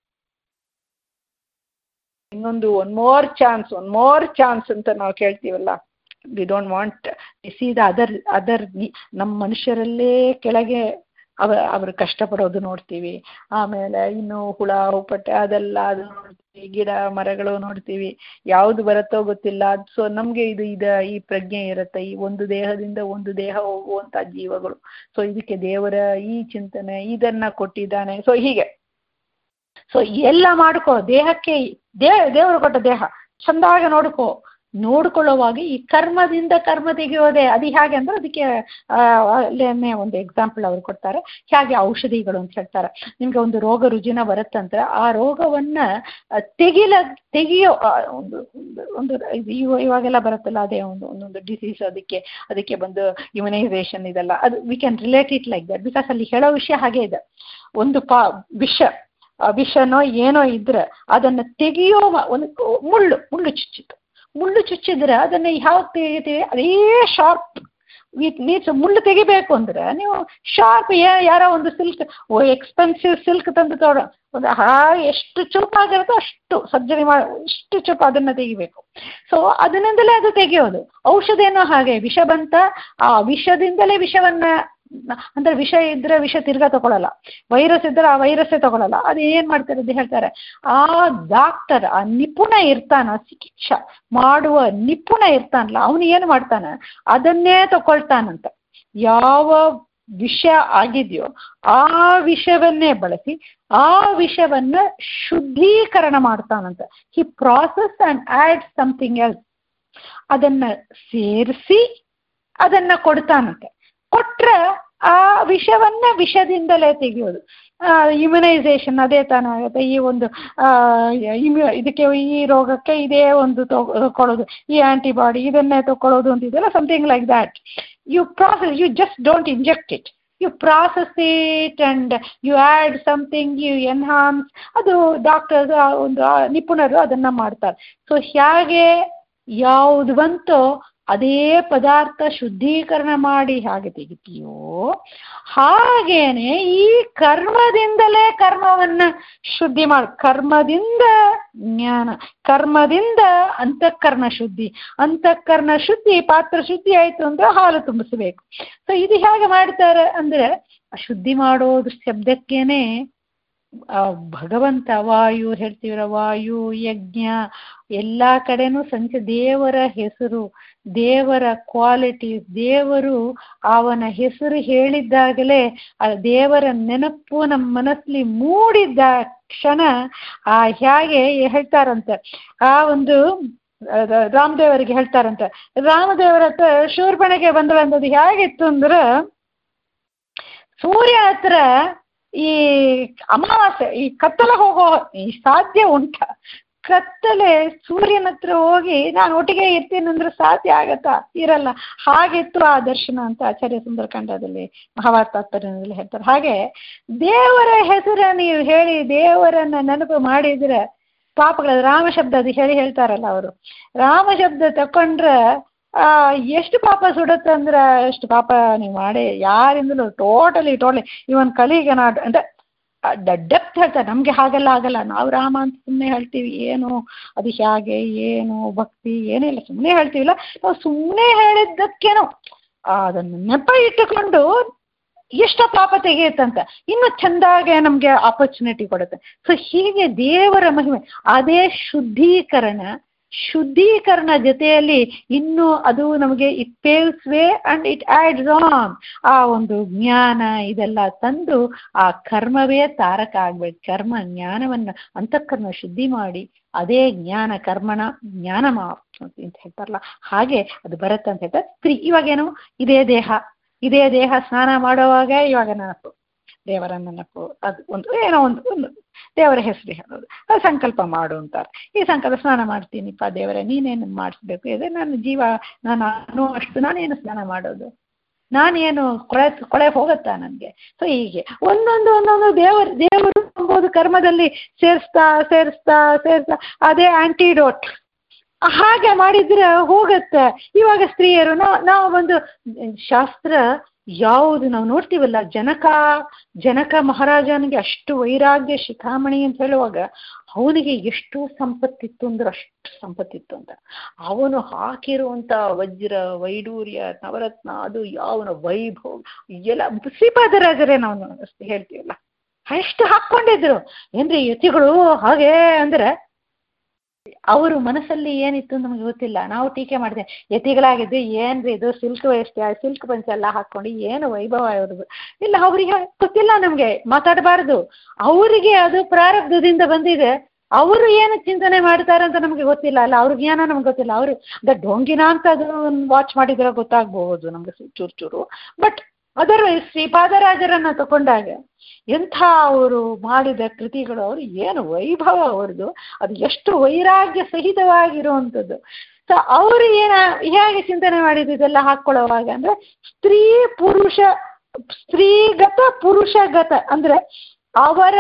Speaker 2: ಇನ್ನೊಂದು one more chance one more chance ಅಂತ ನಾವು ಕೇಳ್ತೀವಲ್ಲ we don't want see the other other ನಮ್ಮ ಮನುಷ್ಯರಲ್ಲೇ ಕೆಳಗೆ ಅವ ಅವರು ಕಷ್ಟಪಡೋದು ನೋಡ್ತೀವಿ ಆಮೇಲೆ ಇನ್ನು ಹುಳ ಹುಪ್ಪಟೆ ಅದೆಲ್ಲ ಅದು ನೋಡ್ತೀವಿ ಗಿಡ ಮರಗಳು ನೋಡ್ತೀವಿ ಯಾವುದು ಬರುತ್ತೋ ಗೊತ್ತಿಲ್ಲ ಸೊ ನಮಗೆ ಇದು ಇದ ಈ ಪ್ರಜ್ಞೆ ಇರುತ್ತೆ ಈ ಒಂದು ದೇಹದಿಂದ ಒಂದು ದೇಹ ಹೋಗುವಂತ ಜೀವಗಳು ಸೊ ಇದಕ್ಕೆ ದೇವರ ಈ ಚಿಂತನೆ ಇದನ್ನ ಕೊಟ್ಟಿದ್ದಾನೆ ಸೊ ಹೀಗೆ ಸೊ ಎಲ್ಲ ಮಾಡ್ಕೋ ದೇಹಕ್ಕೆ ದೇ ದೇವರು ಕೊಟ್ಟ ದೇಹ ಚಂದಾಗ ನೋಡ್ಕೋ ನೋಡ್ಕೊಳ್ಳೋವಾಗ ಈ ಕರ್ಮದಿಂದ ಕರ್ಮ ತೆಗೆಯೋದೆ ಅದು ಹೇಗೆ ಅಂದ್ರೆ ಅದಕ್ಕೆ ಆ, ಅಲ್ಲೇನೆ ಒಂದು ಎಕ್ಸಾಂಪಲ್ ಅವ್ರು ಕೊಡ್ತಾರೆ ಹೇಗೆ ಔಷಧಿಗಳು ಅಂತ ಹೇಳ್ತಾರೆ ನಿಮ್ಗೆ ಒಂದು ರೋಗ ರುಜಿನ ಬರುತ್ತಂದ್ರೆ ಆ ರೋಗವನ್ನ ಆ, ತೆಗಿಲ ತೆಗಿಯೋ ಆ, ಒಂದು ಒಂದು- ಒಂದು ಇದು ಇವ- ಇವಾಗೆಲ್ಲ ಬರುತ್ತಲ್ಲ ಅದೇ ಒಂದು ಒಂದೊಂದು ಡಿಸೀಸ್ ಅದಕ್ಕೆ ಅದಕ್ಕೆ ಬಂದು ಇಮ್ಯುನೈಸೇಷನ್ ಇದೆಲ್ಲ ಅದು we can relate it like that because ಅಲ್ಲಿ ಹೇಳೋ ವಿಷಯ ಹಾಗೆ ಇದೆ ಒಂದು ಪಾ ವಿಷ ಆ ವಿಷನೋ ಏನೋ ಇದ್ರೆ ಅದನ್ನ ತೆಗಿಯೋ ಮ- ಒಂದು ಮುಳ್ಳು ಮುಳ್ಳು ಚುಚ್ಚಿತು ಮುಳ್ಳು ಚುಚ್ಚಿದ್ರೆ ಅದನ್ನ ಯಾವ ತೆಗಿತೀವಿ ಅದೇ ಶಾರ್ಪ್ ನೀಡ್ಸ್ ಮುಳ್ಳು ತೆಗಿಬೇಕು ಅಂದ್ರೆ ನೀವು ಶಾರ್ಪ್ ಯಾರೋ ಒಂದು ಸಿಲ್ಕ್ ಎಕ್ಸ್ಪೆನ್ಸಿವ್ ಸಿಲ್ಕ್ ತಂದು ತೋಡ ಒಂದು ಹಾ ಎಷ್ಟು ಚೂಪಾಗಿರುತ್ತೋ ಅಷ್ಟು ಸರ್ಜರಿ ಮಾಡಿ ಇಷ್ಟು ಚೂಪ್ ಅದನ್ನ ತೆಗಿಬೇಕು ಸೊ ಅದರಿಂದಲೇ ಅದು ತೆಗೆಯೋದು ಔಷಧೇನೋ ಹಾಗೆ ವಿಷ ಬಂತ ಆ ವಿಷದಿಂದಲೇ ವಿಷವನ್ನ ಅಂದ್ರೆ ವಿಷ ಇದ್ರೆ ವಿಷ ತಿರ್ಗಾ ತಗೊಳಲ್ಲ ವೈರಸ್ ಇದ್ರೆ ಆ ವೈರಸ್ಸೇ ತಗೊಳಲ್ಲ ಅದು ಏನ್ ಮಾಡ್ತಾರೆ ಅಂತ ಹೇಳ್ತಾರೆ ಆ ಡಾಕ್ಟರ್ ಆ ನಿಪುಣ ಇರ್ತಾನ ಚಿಕಿತ್ಸಾ ಮಾಡುವ ನಿಪುಣ ಇರ್ತಾನಲ್ಲ ಅವನು ಏನು ಮಾಡ್ತಾನೆ ಅದನ್ನೇ ತಗೊಳ್ತಾನಂತ ಯಾವ ವಿಷ ಆಗಿದೆಯೋ ಆ ವಿಷವನ್ನೇ ಬಳಸಿ ಆ ವಿಷವನ್ನ ಶುದ್ಧೀಕರಣ ಮಾಡ್ತಾನಂತ he process and add something else ಅದನ್ನ ಸೇರಿಸಿ ಅದನ್ನ ಕೊಡ್ತಾನಂತೆ ಕೊಟ್ರೆ ಆ ವಿಷವನ್ನ ವಿಷದಿಂದಲೇ ತೆಗೆಯೋದು ಇಮ್ಯುನೈಸೇಷನ್ ಅದೇ ತಾನೇ ಆಗುತ್ತೆ ಈ ಒಂದು ಆ, ಇಮ್ಯು ಇದಕ್ಕೆ ಈ ರೋಗಕ್ಕೆ ಇದೇ ಒಂದು ತಗೊಳ್ಳೋದು ಈ ಆಂಟಿಬಾಡಿ ಇದನ್ನೇ ತಗೊಳ್ಳೋದು ಅಂತಿದೆಯಲ್ಲ something like that you process you just don't inject it you process it and you add something you enhance ಅದು ಡಾಕ್ಟರ್ಸ್ ಒಂದು ಆ ನಿಪುಣರು ಅದನ್ನ ಮಾಡ್ತಾರೆ ಸೊ ಹೇಗೆ ಯಾವುದು ಬಂತೋ ಅದೇ ಪದಾರ್ಥ ಶುದ್ಧೀಕರಣ ಮಾಡಿ ಹಾಗೆ ತೆಗಿತೀಯೋ ಹಾಗೇನೆ ಈ ಕರ್ಮದಿಂದಲೇ ಕರ್ಮವನ್ನ ಶುದ್ಧಿ ಮಾಡಿ ಕರ್ಮದಿಂದ ಜ್ಞಾನ ಕರ್ಮದಿಂದ ಅಂತಃಕರಣ ಶುದ್ಧಿ ಅಂತಃಕರಣ ಶುದ್ಧಿ ಪಾತ್ರ ಶುದ್ಧಿ ಆಯ್ತು ಅಂದ್ರೆ ಹಾಲು ತುಂಬಿಸಬೇಕು ಸೊ ಇದು ಹೇಗೆ ಮಾಡ್ತಾರೆ ಅಂದ್ರೆ ಆ ಶುದ್ಧಿ ಮಾಡೋದು ಶಬ್ದಕ್ಕೇನೆ ಆ ಭಗವಂತ ವಾಯು ಹೇಳ್ತೀವರ ವಾಯು ಯಜ್ಞ ಎಲ್ಲ ಕಡೆನೂ ಸಂಚ ದೇವರ ಹೆಸರು ದೇವರ ಕ್ವಾಲಿಟಿ ದೇವರು ಅವನ ಹೆಸರು ಹೇಳಿದ್ದಾಗಲೇ ಆ ದೇವರ ನೆನಪು ನಮ್ಮ ಮನಸ್ಸಲ್ಲಿ ಮೂಡಿದ್ದ ಕ್ಷಣ ಆ ಹೇಗೆ ಹೇಳ್ತಾರಂತೆ ಆ ಒಂದು ರಾಮದೇವರಿಗೆ ಹೇಳ್ತಾರಂತೆ ರಾಮದೇವರ ಹತ್ರ ಶೂರ್ಪಣೆಗೆ ಬಂದಳಂದದ್ದು ಹೇಗಿತ್ತು ಅಂದ್ರೆ ಸೂರ್ಯ ಹತ್ರ ಈ ಅಮಾವಾಸ್ಯೆ ಈ ಕತ್ತಲ ಹೋಗೋ ಈ ಸಾಧ್ಯ ಉಂಟ ಕತ್ತಲೆ ಸೂರ್ಯನ ಹತ್ರ ಹೋಗಿ ನಾನು ಒಟ್ಟಿಗೆ ಇರ್ತೀನಿ ಅಂದ್ರೆ ಸಾಧ್ಯ ಆಗತ್ತಾ ಇರಲ್ಲ ಹಾಗಿತ್ತು ಆ ದರ್ಶನ ಅಂತ ಆಚಾರ್ಯ ಸುಂದರಕಾಂಡದಲ್ಲಿ ಮಹಾಭಾರತ ತಾತ್ಪರ್ಯದಲ್ಲಿ ಹೇಳ್ತಾರೆ ಹಾಗೆ ದೇವರ ಹೆಸರ ನೀವು ಹೇಳಿ ದೇವರನ್ನ ನೆನಪು ಮಾಡಿದ್ರೆ ಪಾಪಗಳ ರಾಮ ಶಬ್ದ ಅದು ಹೇಳಿ ಹೇಳ್ತಾರಲ್ಲ ಅವರು ರಾಮ ಶಬ್ದ ತಕೊಂಡ್ರೆ ಆ ಎಷ್ಟು ಪಾಪ ಸುಡುತ್ತೆ ಅಂದ್ರೆ ಎಷ್ಟು ಪಾಪ ನೀವು ಮಾಡಿ ಯಾರಿಂದಲೂ ಟೋಟಲಿ ಟೋಟಲಿ ಇವನ್ ಕಲಿಗೆ ನಾಡ್ ಅಂದ್ರೆ ಡೆಪ್ತ್ ಹೇಳ್ತಾರೆ ನಮ್ಗೆ ಹಾಗೆಲ್ಲ ಆಗಲ್ಲ ನಾವು ರಾಮ ಅಂತ ಸುಮ್ಮನೆ ಹೇಳ್ತೀವಿ ಏನು ಅದು ಹೇಗೆ ಏನು ಭಕ್ತಿ ಏನಿಲ್ಲ ಸುಮ್ಮನೆ ಹೇಳ್ತೀವಿಲ್ಲ ನಾವು ಸುಮ್ಮನೆ ಹೇಳಿದ್ದಕ್ಕೇನೋ ಅದನ್ನು ನೆಪ ಇಟ್ಟುಕೊಂಡು ಎಷ್ಟೋ ಪಾಪ ತೆಗೆಯುತ್ತಂತ ಇನ್ನು ಚೆಂದಾಗೆ ನಮಗೆ ಆಪರ್ಚುನಿಟಿ ಕೊಡುತ್ತೆ ಸೊ ಹೀಗೆ ದೇವರ ಮಹಿಮೆ ಅದೇ ಶುದ್ಧೀಕರಣ ಶುದ್ಧೀಕರಣ ಜೊತೆಯಲ್ಲಿ ಇನ್ನು ಅದು ನಮಗೆ it paves way and it adds on ಆ ಒಂದು ಜ್ಞಾನ ಇದೆಲ್ಲ ತಂದು ಆ ಕರ್ಮವೇ ತಾರಕ ಆಗ್ಬೇಕು ಕರ್ಮ ಜ್ಞಾನವನ್ನ ಅಂತಃಕರ್ಮ ಶುದ್ಧಿ ಮಾಡಿ ಅದೇ ಜ್ಞಾನ ಕರ್ಮಣ ಜ್ಞಾನ ಮಾ ಅಂತ ಹೇಳ್ತಾರಲ್ಲ ಹಾಗೆ ಅದು ಬರುತ್ತೆ ಅಂತ ಹೇಳ್ತಾರೆ ಸ್ತ್ರೀ ಇವಾಗೇನು ಇದೇ ದೇಹ ಇದೇ ದೇಹ ಸ್ನಾನ ಮಾಡುವಾಗ ಇವಾಗ ನೆನಪು ದೇವರ ನೆನಪು ಅದು ಒಂದು ಏನೋ ಒಂದು ಒಂದು ದೇವರ ಹೆಸರು ಹೇಳೋದು ಅದು ಸಂಕಲ್ಪ ಮಾಡು ಅಂತಾರೆ ಈ ಸಂಕಲ್ಪ ಸ್ನಾನ ಮಾಡ್ತೀನಿಪ್ಪ ದೇವರೇ ನೀನೇನು ಮಾಡಿಸ್ಬೇಕು ಇದೆ ನನ್ನ ಜೀವ ನಾನು ಅನ್ನೋ ಅಷ್ಟು ನಾನೇನು ಸ್ನಾನ ಮಾಡೋದು ನಾನೇನು ಕೊಳೆ ಕೊಳೆ ಹೋಗುತ್ತಾ ನನಗೆ ಸೊ ಹೀಗೆ ಒಂದೊಂದು ಒಂದೊಂದು ದೇವರು ದೇವರು ಎಂಬುದು ಕರ್ಮದಲ್ಲಿ ಸೇರಿಸ್ತಾ ಸೇರಿಸ್ತಾ ಸೇರಿಸ್ತಾ ಅದೇ ಆಂಟಿಡೋಟ್ ಹಾಗೆ ಮಾಡಿದ್ರೆ ಹೋಗತ್ತೆ ಇವಾಗ ಸ್ತ್ರೀಯರು ನಾವು ನಾವು ಒಂದು ಶಾಸ್ತ್ರ ಯಾವುದು ನಾವು ನೋಡ್ತೀವಲ್ಲ ಜನಕ ಜನಕ ಮಹಾರಾಜನಿಗೆ ಅಷ್ಟು ವೈರಾಗ್ಯ ಶಿಖಾಮಣಿ ಅಂತ ಹೇಳುವಾಗ ಅವನಿಗೆ ಎಷ್ಟು ಸಂಪತ್ತಿತ್ತು ಅಂದ್ರೆ ಅಷ್ಟು ಸಂಪತ್ತಿತ್ತು ಅಂತ ಅವನು ಹಾಕಿರುವಂತ ವಜ್ರ ವೈಡೂರ್ಯ ನವರತ್ನ ಅದು ಯಾವನ ವೈಭವ ಎಲ್ಲ ಶ್ರೀಪಾದರಾಜರೇ ನಾವು ಹೇಳ್ತೀವಲ್ಲ ಅಷ್ಟು ಹಾಕ್ಕೊಂಡಿದ್ರು ಏನ್ರಿ ಯತಿಗಳು ಹಾಗೆ ಅಂದ್ರೆ ಅವರು ಮನಸ್ಸಲ್ಲಿ ಏನಿತ್ತು ನಮ್ಗೆ ಗೊತ್ತಿಲ್ಲ ನಾವು ಟೀಕೆ ಮಾಡಿದೆ ಯತಿಗಳಾಗಿದ್ದು ಏನ್ರಿ ಇದು ಸಿಲ್ಕ್ ವೇಸ್ಟ್ ಸಿಲ್ಕ್ ಪಂಚ ಎಲ್ಲ ಹಾಕೊಂಡು ಏನು ವೈಭವ ಇವ್ರದ್ದು ಇಲ್ಲ ಅವರಿಗೆ ಗೊತ್ತಿಲ್ಲ ನಮ್ಗೆ ಮಾತಾಡಬಾರ್ದು ಅವರಿಗೆ ಅದು ಪ್ರಾರಬ್ಧದಿಂದ ಬಂದಿದೆ ಅವರು ಏನು ಚಿಂತನೆ ಮಾಡ್ತಾರೆ ಅಂತ ನಮಗೆ ಗೊತ್ತಿಲ್ಲ ಅಲ್ಲ ಅವ್ರ ಜ್ಞಾನ ನಮ್ಗೆ ಗೊತ್ತಿಲ್ಲ ಅವರು ದ ಡೊಂಗಿನ ಅಂತ ಅದು ವಾಚ್ ಮಾಡಿದ್ರೆ ಗೊತ್ತಾಗಬಹುದು ನಮ್ಗೆ ಚೂರು ಚೂರು ಬಟ್ ಅದರ್ವೈಸ್ ಶ್ರೀಪಾದರಾಜರನ್ನ ತಗೊಂಡಾಗ ಎಂಥ ಅವರು ಮಾಡಿದ ಕೃತಿಗಳು ಅವರು ಏನು ವೈಭವ ಅವ್ರದ್ದು ಅದು ಎಷ್ಟು ವೈರಾಗ್ಯ ಸಹಿತವಾಗಿರುವಂಥದ್ದು ಸೊ ಅವರು ಏನ ಹೇಗೆ ಚಿಂತನೆ ಮಾಡಿದ್ದು ಇದೆಲ್ಲ ಹಾಕ್ಕೊಳ್ಳೋವಾಗ ಅಂದ್ರೆ ಸ್ತ್ರೀ ಪುರುಷ ಸ್ತ್ರೀಗತ ಪುರುಷಗತ ಅಂದ್ರೆ ಅವರ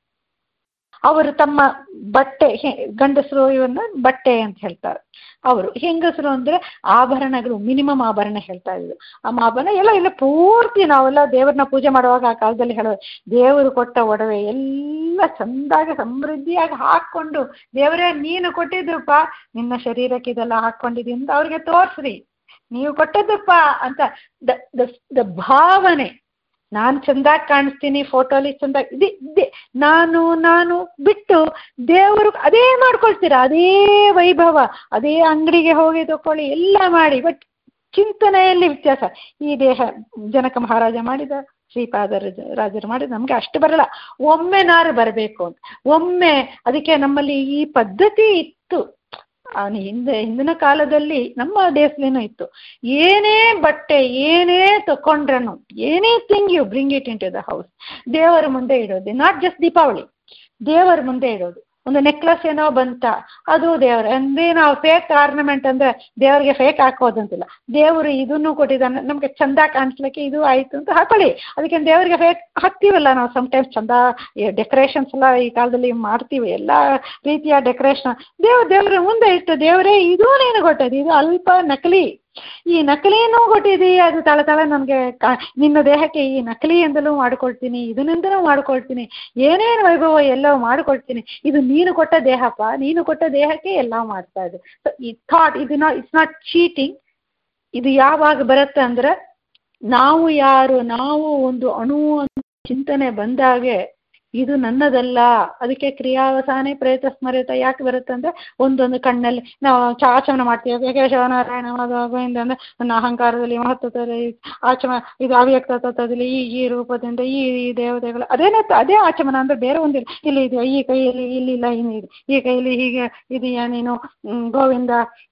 Speaker 2: ಅವರು ತಮ್ಮ ಬಟ್ಟೆ ಹೆ- ಗಂಡಸರು ಇವನ್ನ ಬಟ್ಟೆ ಅಂತ ಹೇಳ್ತಾರೆ ಅವರು ಹೆಂಗಸರು ಅಂದ್ರೆ ಆಭರಣಗಳು ಮಿನಿಮಮ್ ಆಭರಣ ಹೇಳ್ತಾ ಇದ್ರು ಆ ಆಭರಣ ಎಲ್ಲ ಎಲ್ಲ ಪೂರ್ತಿ ನಾವೆಲ್ಲ ದೇವ್ರನ್ನ ಪೂಜೆ ಮಾಡುವಾಗ ಆ ಕಾಲದಲ್ಲಿ ಹೇಳೋದು ದೇವರು ಕೊಟ್ಟ ಒಡವೆ ಎಲ್ಲ ಚಂದಾಗಿ ಸಮೃದ್ಧಿಯಾಗಿ ಹಾಕ್ಕೊಂಡು ದೇವರೇ ನೀನು ಕೊಟ್ಟಿದ್ರಪ್ಪ ನಿನ್ನ ಶರೀರಕ್ಕೆ ಇದೆಲ್ಲ ಹಾಕ್ಕೊಂಡಿದ್ದೀನಿ ಅಂತ ಅವ್ರಿಗೆ ತೋರ್ಸ್ರಿ ನೀವು ಕೊಟ್ಟದ್ದಪ್ಪ ಅಂತ ದ ದ ಭಾವನೆ ನಾನು ಚಂದಾಗಿ ಕಾಣಿಸ್ತೀನಿ ಫೋಟೋಲಿ ಚಂದಾಗಿ ಇದೆ ಇದೆ ನಾನು ನಾನು ಬಿಟ್ಟು ದೇವರು ಅದೇ ಮಾಡ್ಕೊಳ್ತೀರಾ ಅದೇ ವೈಭವ ಅದೇ ಅಂಗಡಿಗೆ ಹೋಗಿ ತಕೊಳ್ಳಿ ಎಲ್ಲ ಮಾಡಿ ಬಟ್ ಚಿಂತನೆಯಲ್ಲಿ ವ್ಯತ್ಯಾಸ ಈ ದೇಹ ಜನಕ ಮಹಾರಾಜ ಮಾಡಿದ ಶ್ರೀಪಾದ ರಾಜರು ಮಾಡಿದ ನಮಗೆ ಅಷ್ಟು ಬರಲ್ಲ ಒಮ್ಮೆ ನಾರು ಬರಬೇಕು ಅಂತ ಒಮ್ಮೆ ಅದಕ್ಕೆ ನಮ್ಮಲ್ಲಿ ಈ ಪದ್ಧತಿ ಇತ್ತು ಆ ಹಿಂದೆ ಹಿಂದಿನ ಕಾಲದಲ್ಲಿ ನಮ್ಮ ಡೇಸ್ಲಿನೂ ಇತ್ತು ಏನೇ ಬಟ್ಟೆ ಏನೇ ತಕೊಂಡ್ರನು anything you bring it into the house ದೇವರ ಮುಂದೆ ಇಡೋದು ನಾಟ್ ಜಸ್ಟ್ ದೀಪಾವಳಿ ದೇವರ ಮುಂದೆ ಇಡೋದು ಒಂದು ನೆಕ್ಲೆಸ್ ಏನೋ ಬಂತ ಅದು ದೇವರ ಅಂದ್ರೆ ನಾವು ಫೇಕ್ ಆರ್ನಮೆಂಟ್ ಅಂದ್ರೆ ದೇವರಿಗೆ ಫೇಕ್ ಹಾಕೋದಂತಿಲ್ಲ ದೇವರು ಇದನ್ನು ಕೊಟ್ಟಿದ್ದಾನೆ ನಮ್ಗೆ ಚಂದ ಕಾಣಿಸ್ಲಿಕ್ಕೆ ಇದು ಆಯ್ತು ಅಂತ ಹಾಕೊಳ್ಳಿ ಅದಕ್ಕೆ ದೇವರಿಗೆ ಫೇಕ್ ಹಾಕ್ತೀವಲ್ಲ ನಾವು ಸಮ್ಟೈಮ್ಸ್ ಚಂದ ಡೆಕೋರೇಷನ್ಸ್ ಎಲ್ಲ ಈ ಕಾಲದಲ್ಲಿ ಮಾಡ್ತೀವಿ ಎಲ್ಲ ರೀತಿಯ ಡೆಕೋರೇಷನ್ ದೇವ್ರ ದೇವರ ಮುಂದೆ ಇಟ್ಟು ದೇವರೇ ಇದು ನೀನು ಕೊಟ್ಟದ್ದು ಇದು ಅಲ್ಪ ನಕಲಿ ಈ ನಕಲಿನೂ ಕೊಟ್ಟಿದಿ ಅದು ತಳ ತಳ ನನಗೆ ನಿನ್ನ ದೇಹಕ್ಕೆ ಈ ನಕಲಿಯಿಂದಲೂ ಮಾಡ್ಕೊಳ್ತೀನಿ ಇದರಿಂದಲೂ ಮಾಡ್ಕೊಳ್ತೀನಿ ಏನೇನು ವೈಭವ ಎಲ್ಲವೂ ಮಾಡ್ಕೊಳ್ತೀನಿ ಇದು ನೀನು ಕೊಟ್ಟ ದೇಹಪ್ಪ ನೀನು ಕೊಟ್ಟ ದೇಹಕ್ಕೆ ಎಲ್ಲ ಮಾಡ್ತಾ ಇದೆ ಸೊ ಈ ಥಾಟ್ ಇದು ನಾ ಇಟ್ಸ್ ನಾಟ್ ಚೀಟಿಂಗ್ ಇದು ಯಾವಾಗ ಬರುತ್ತೆ ಅಂದ್ರೆ ನಾವು ಯಾರು ನಾವು ಒಂದು ಅಣು ಚಿಂತನೆ ಬಂದಾಗೆ ಇದು ನನ್ನದಲ್ಲ ಅದಕ್ಕೆ ಕ್ರಿಯಾವಸಾನೆ ಪ್ರೇತ ಸ್ಮರಿತ ಯಾಕೆ ಬರುತ್ತೆ ಅಂದ್ರೆ ಒಂದೊಂದು ಕಣ್ಣಲ್ಲಿ ನಾವು ಆಚಮನ ಮಾಡ್ತೀವಿ ಕೇಶವ ನಾರಾಯಣ ಮಾಧವ ಗೋವಿಂದ ಅಂದ್ರೆ ನನ್ನ ಅಹಂಕಾರದಲ್ಲಿ ಮಹತ್ವದಲ್ಲಿ ಆಚಮ ಇದು ಅವ್ಯಕ್ತ ತತ್ವದಲ್ಲಿ ಈ ಈ ರೂಪದಿಂದ ಈ ಈ ದೇವತೆಗಳು ಅದೇನೇ ಅದೇ ಆಚಮನ ಅಂದ್ರೆ ಬೇರೆ ಒಂದಿಲ್ಲ ಇಲ್ಲಿ ಇದು ಈ ಕೈಯಲ್ಲಿ ಇಲ್ಲಿ ಇಲ್ಲ ಇದೆ ಈ ಕೈಯಲ್ಲಿ ಹೀಗೆ ಇದೆಯಾ ನೀನು ಗೋವಿಂದ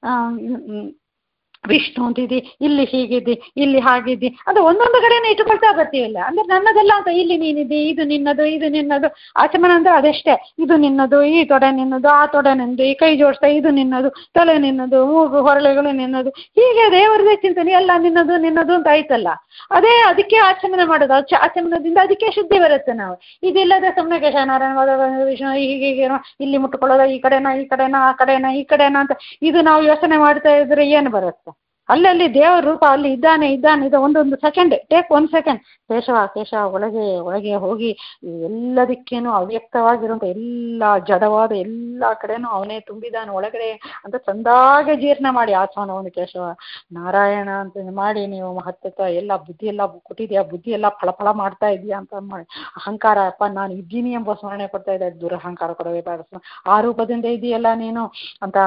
Speaker 2: ವಿಷ್ಣು ಅಂತಿದ್ದಿ ಇಲ್ಲಿ ಹೀಗಿದ್ದಿ ಇಲ್ಲಿ ಹಾಗಿದ್ದಿ ಅದು ಒಂದೊಂದು ಕಡೆನೇ ಇಟ್ಟುಕೊಳ್ತಾ ಬರ್ತೀವಲ್ಲ ಅಂದ್ರೆ ನನ್ನದಲ್ಲ ಅಂತ ಇಲ್ಲಿ ನೀನಿದ್ದಿ ಇದು ನಿನ್ನದು ಇದು ನಿನ್ನದು ಆಚಮನ ಅಂದ್ರೆ ಅದಷ್ಟೇ ಇದು ನಿನ್ನದು ಈ ತೊಡೆ ನಿನ್ನದು ಆ ತೊಡೆ ನಿನ್ನದು ಈ ಕೈ ಜೋಡಿಸ್ತಾ ಇದು ನಿನ್ನದು ತಲೆ ನಿನ್ನದು ಮೂಗು ಹೊರಳೆಗಳು ನಿನ್ನದು ಹೀಗೆ ದೇವರದೇ ಚಿಂತನೆ ಎಲ್ಲ ನಿನ್ನದು ನಿನ್ನದು ಅಂತ ಆಯ್ತಲ್ಲ ಅದೇ ಅದಕ್ಕೆ ಆಚಮನ ಮಾಡೋದು ಆಚಮನದಿಂದ ಅದಕ್ಕೆ ಶುದ್ಧಿ ಬರುತ್ತೆ ನಾವು ಇದಿಲ್ಲದೆ ಸುಮ್ಮನೆ ಕೇಶನಾರಾಯಣ ವಿಷ್ಣು ಹೀಗೆ ಹೀಗೆ ಇಲ್ಲಿ ಮುಟ್ಕೊಳ್ಳೋದ ಈ ಕಡೆನಾ ಈ ಕಡೆನಾ ಆ ಕಡೆನಾ ಈ ಕಡೆನಾ ಅಂತ ಇದು ನಾವು ಯೋಚನೆ ಮಾಡ್ತಾ ಇದ್ರೆ ಏನು ಬರುತ್ತೆ ಅಲ್ಲಲ್ಲಿ ದೇವರ ರೂಪ ಅಲ್ಲಿ ಇದ್ದಾನೆ ಇದ್ದಾನೆ ಇದು ಒಂದೊಂದು second take one second Keshava Keshava ಒಳಗೆ ಒಳಗೆ ಹೋಗಿ ಎಲ್ಲದಕ್ಕೇನು ಅವ್ಯಕ್ತವಾಗಿರುವಂಥ ಎಲ್ಲ ಜಡವಾದ ಎಲ್ಲ ಕಡೆನೂ ಅವನೇ ತುಂಬಿದಾನೆ ಒಳಗಡೆ ಅಂತ ಚಂದಾಗೆ ಜೀರ್ಣ ಮಾಡಿ ಆಚಮನ ಒಂದು ಕೇಶವ ನಾರಾಯಣ ಅಂತ ಮಾಡಿ ನೀವು ಮಹತ್ವ ಎಲ್ಲ ಬುದ್ಧಿ ಎಲ್ಲ ಕೊಟ್ಟಿದ್ಯಾ ಬುದ್ಧಿ ಎಲ್ಲ ಫಳಫಳ ಮಾಡ್ತಾ ಇದೆಯಾ ಅಂತ ಮಾಡಿ ಅಹಂಕಾರ ಅಪ್ಪ ನಾನು ಇದ್ದೀನಿ ಎಂಬ ಸ್ಮರಣೆ ಕೊಡ್ತಾ ಇದ್ದೆ ದುರಹಂಕಾರ ಕೊಡವೇ ಬೇಡ ಆ ರೂಪದಿಂದ ಇದೆಯಲ್ಲ ನೀನು ಅಂತ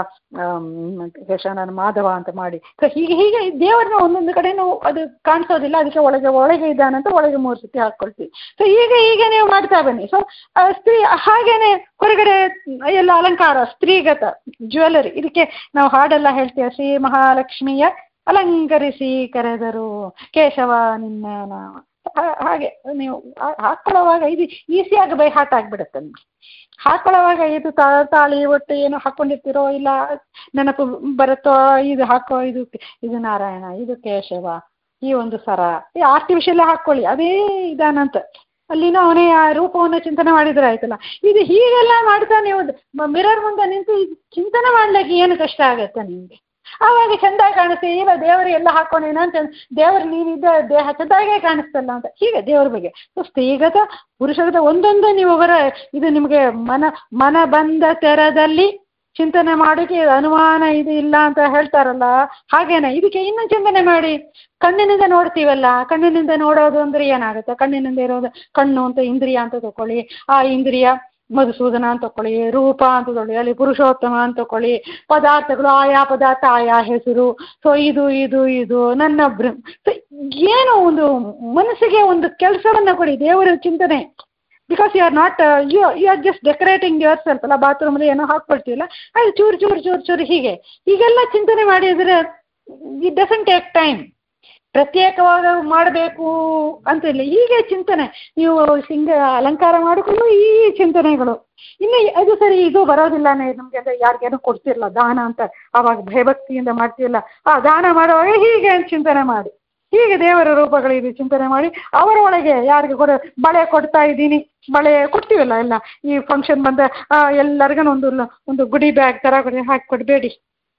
Speaker 2: ಕೇಶವ ನಾನು ಮಾಧವ ಅಂತ ಮಾಡಿ ಹೀಗೆ ಹೀಗೆ ದೇವರನ್ನ ಒಂದೊಂದು ಕಡೆನೂ ಅದು ಕಾಣಿಸೋದಿಲ್ಲ ಅದಕ್ಕೆ ಒಳಗೆ ಒಳಗೆ ಇದ್ದಾನಂತ ಒಳಗೆ ಮೂರು ಸತಿ ಹಾಕ್ಕೊಳ್ತೀವಿ ಸೊ ಹೀಗೆ ಹೀಗೆ ನೀವು ಮಾಡ್ತಾ ಬನ್ನಿ ಸೊ ಸ್ತ್ರೀ ಹಾಗೇನೆ ಹೊರಗಡೆ ಎಲ್ಲ ಅಲಂಕಾರ ಸ್ತ್ರೀಗತ ಜ್ಯುವೆಲರಿ ಇದಕ್ಕೆ ನಾವು ಹಾಡೆಲ್ಲ ಹೇಳ್ತೀವಿ ಶ್ರೀ ಮಹಾಲಕ್ಷ್ಮಿಯ ಅಲಂಕರಿಸಿ ಕರೆದರು ಕೇಶವ ನಿನ್ನ ಹಾಗೆ ನೀವು ಹಾಕೊಳ್ಳುವಾಗ ಇದು ಈಸಿಯಾಗಿ ಬೈ ಹಾಟ್ ಆಗಿಬಿಡುತ್ತೆ ನಿಮಗೆ ಹಾಕೊಳ್ಳುವಾಗ ಇದು ತಾಳಿ ಒಟ್ಟು ಏನು ಹಾಕ್ಕೊಂಡಿರ್ತೀರೋ ಇಲ್ಲ ನೆನಪು ಬರುತ್ತೋ ಇದು ಹಾಕೋ ಇದು ಇದು ನಾರಾಯಣ ಇದು ಕೇಶವ ಈ ಒಂದು ಸರ ಈ ಆರ್ಟಿಫಿಷಿಯಲ್ ಹಾಕ್ಕೊಳ್ಳಿ ಅದೇ ಇದಾನಂತ ಅಲ್ಲಿನೂ ಅವನೇ ಆ ರೂಪವನ್ನು ಚಿಂತನೆ ಮಾಡಿದ್ರೆ ಆಯ್ತಲ್ಲ ಇದು ಹೀಗೆಲ್ಲ ಮಾಡ್ತಾ ನೀವು ಮಿರರ್ ಮುಂದೆ ನಿಂತು ಚಿಂತನೆ ಮಾಡ್ಲಿಕ್ಕೆ ಏನು ಕಷ್ಟ ಆಗತ್ತೆ ನಿಮಗೆ ಆವಾಗ ಚೆಂದ ಕಾಣಿಸ್ತೆ ಇಲ್ಲ ದೇವರು ಎಲ್ಲ ಹಾಕೋಣೇನ ಅಂತ ದೇವರು ನೀನಿದ್ದ ದೇಹ ಚೆಂದಾಗೆ ಕಾಣಿಸ್ತಲ್ಲ ಅಂತ ಹೀಗೆ ದೇವ್ರ ಬಗ್ಗೆ ಸೊ ಸ್ತ್ರೀಗತ ಪುರುಷಗತ ಒಂದೊಂದು ನೀವು ಅವರ ಇದು ನಿಮಗೆ ಮನ ಮನ ಬಂದ ತೆರದಲ್ಲಿ ಚಿಂತನೆ ಮಾಡೋಕೆ ಅನುಮಾನ ಇದು ಇಲ್ಲ ಅಂತ ಹೇಳ್ತಾರಲ್ಲ ಹಾಗೇನೆ ಇದಕ್ಕೆ ಇನ್ನೂ ಚಿಂತನೆ ಮಾಡಿ ಕಣ್ಣಿನಿಂದ ನೋಡ್ತೀವಲ್ಲ ಕಣ್ಣಿನಿಂದ ನೋಡೋದು ಅಂದ್ರೆ ಏನಾಗುತ್ತೆ ಕಣ್ಣಿನಿಂದ ಇರೋದು ಕಣ್ಣು ಅಂತ ಇಂದ್ರಿಯ ಅಂತ ತಗೊಳ್ಳಿ ಆ ಇಂದ್ರಿಯ ಮಧುಸೂದನ ಅಂತ ತಗೊಳ್ಳಿ ರೂಪ ಅಂತ ತಗೊಳ್ಳಿ ಅಲ್ಲಿ ಪುರುಷೋತ್ತಮ ಅಂತ ತಗೊಳ್ಳಿ ಪದಾರ್ಥಗಳು ಆಯಾ ಪದಾರ್ಥ ಆಯಾ ಹೆಸರು ಸೊ ಇದು ಇದು ಇದು ನನ್ನ ಬ್ರ ಏನು ಒಂದು ಮನಸ್ಸಿಗೆ ಒಂದು ಕೆಲಸವನ್ನ ಕೊಡಿ ದೇವರ ಚಿಂತನೆ because you are not you you are just decorating yourself ಅಲ್ಲ ಬಾತ್ರೂಮಲ್ಲಿ ಏನೋ ಹಾಕ್ಕೊಳ್ತೀವಲ್ಲ ಅದು ಚೂರು ಚೂರು ಚೂರು ಚೂರು ಹೀಗೆ ಹೀಗೆಲ್ಲ ಚಿಂತನೆ ಮಾಡಿದರೆ ಇಟ್ ಡಸಂಟ್ ಟೇಕ್ ಟೈಮ್ ಪ್ರತ್ಯೇಕವಾಗ ಮಾಡಬೇಕು ಅಂತ ಇಲ್ಲ ಹೀಗೆ ಚಿಂತನೆ ನೀವು ಹಿಂಗೆ ಅಲಂಕಾರ ಮಾಡಿಕೊಂಡು ಈ ಚಿಂತನೆಗಳು ಇನ್ನು ಅದು ಸರಿ ಇದು ಬರೋದಿಲ್ಲ ನಮಗೆ ಅಂದರೆ ಯಾರಿಗೇನೋ ಕೊಡ್ತಿರಲ್ಲ ದಾನ ಅಂತ ಆವಾಗ ಭಯಭಕ್ತಿಯಿಂದ ಮಾಡ್ತಿರಲ್ಲ ಆ ದಾನ ಮಾಡುವಾಗ ಹೀಗೆ ಚಿಂತನೆ ಮಾಡಿ ಹೀಗೆ ದೇವರ ರೂಪಗಳಿದೆ ಚಿಂತನೆ ಮಾಡಿ ಅವರ ಒಳಗೆ ಯಾರಿಗೆ ಕೊಡ ಬಳೆ ಕೊಡ್ತಾ ಇದ್ದೀನಿ ಬಳೆ ಕೊಡ್ತೀವಲ್ಲ ಎಲ್ಲ ಈ ಫಂಕ್ಷನ್ ಬಂದ ಎಲ್ಲರಿಗೂ ಒಂದು ಒಂದು ಗುಡಿ ಬ್ಯಾಗ್ ಥರ ಕೊಡಿ ಹಾಕಿ ಕೊಡಬೇಡಿ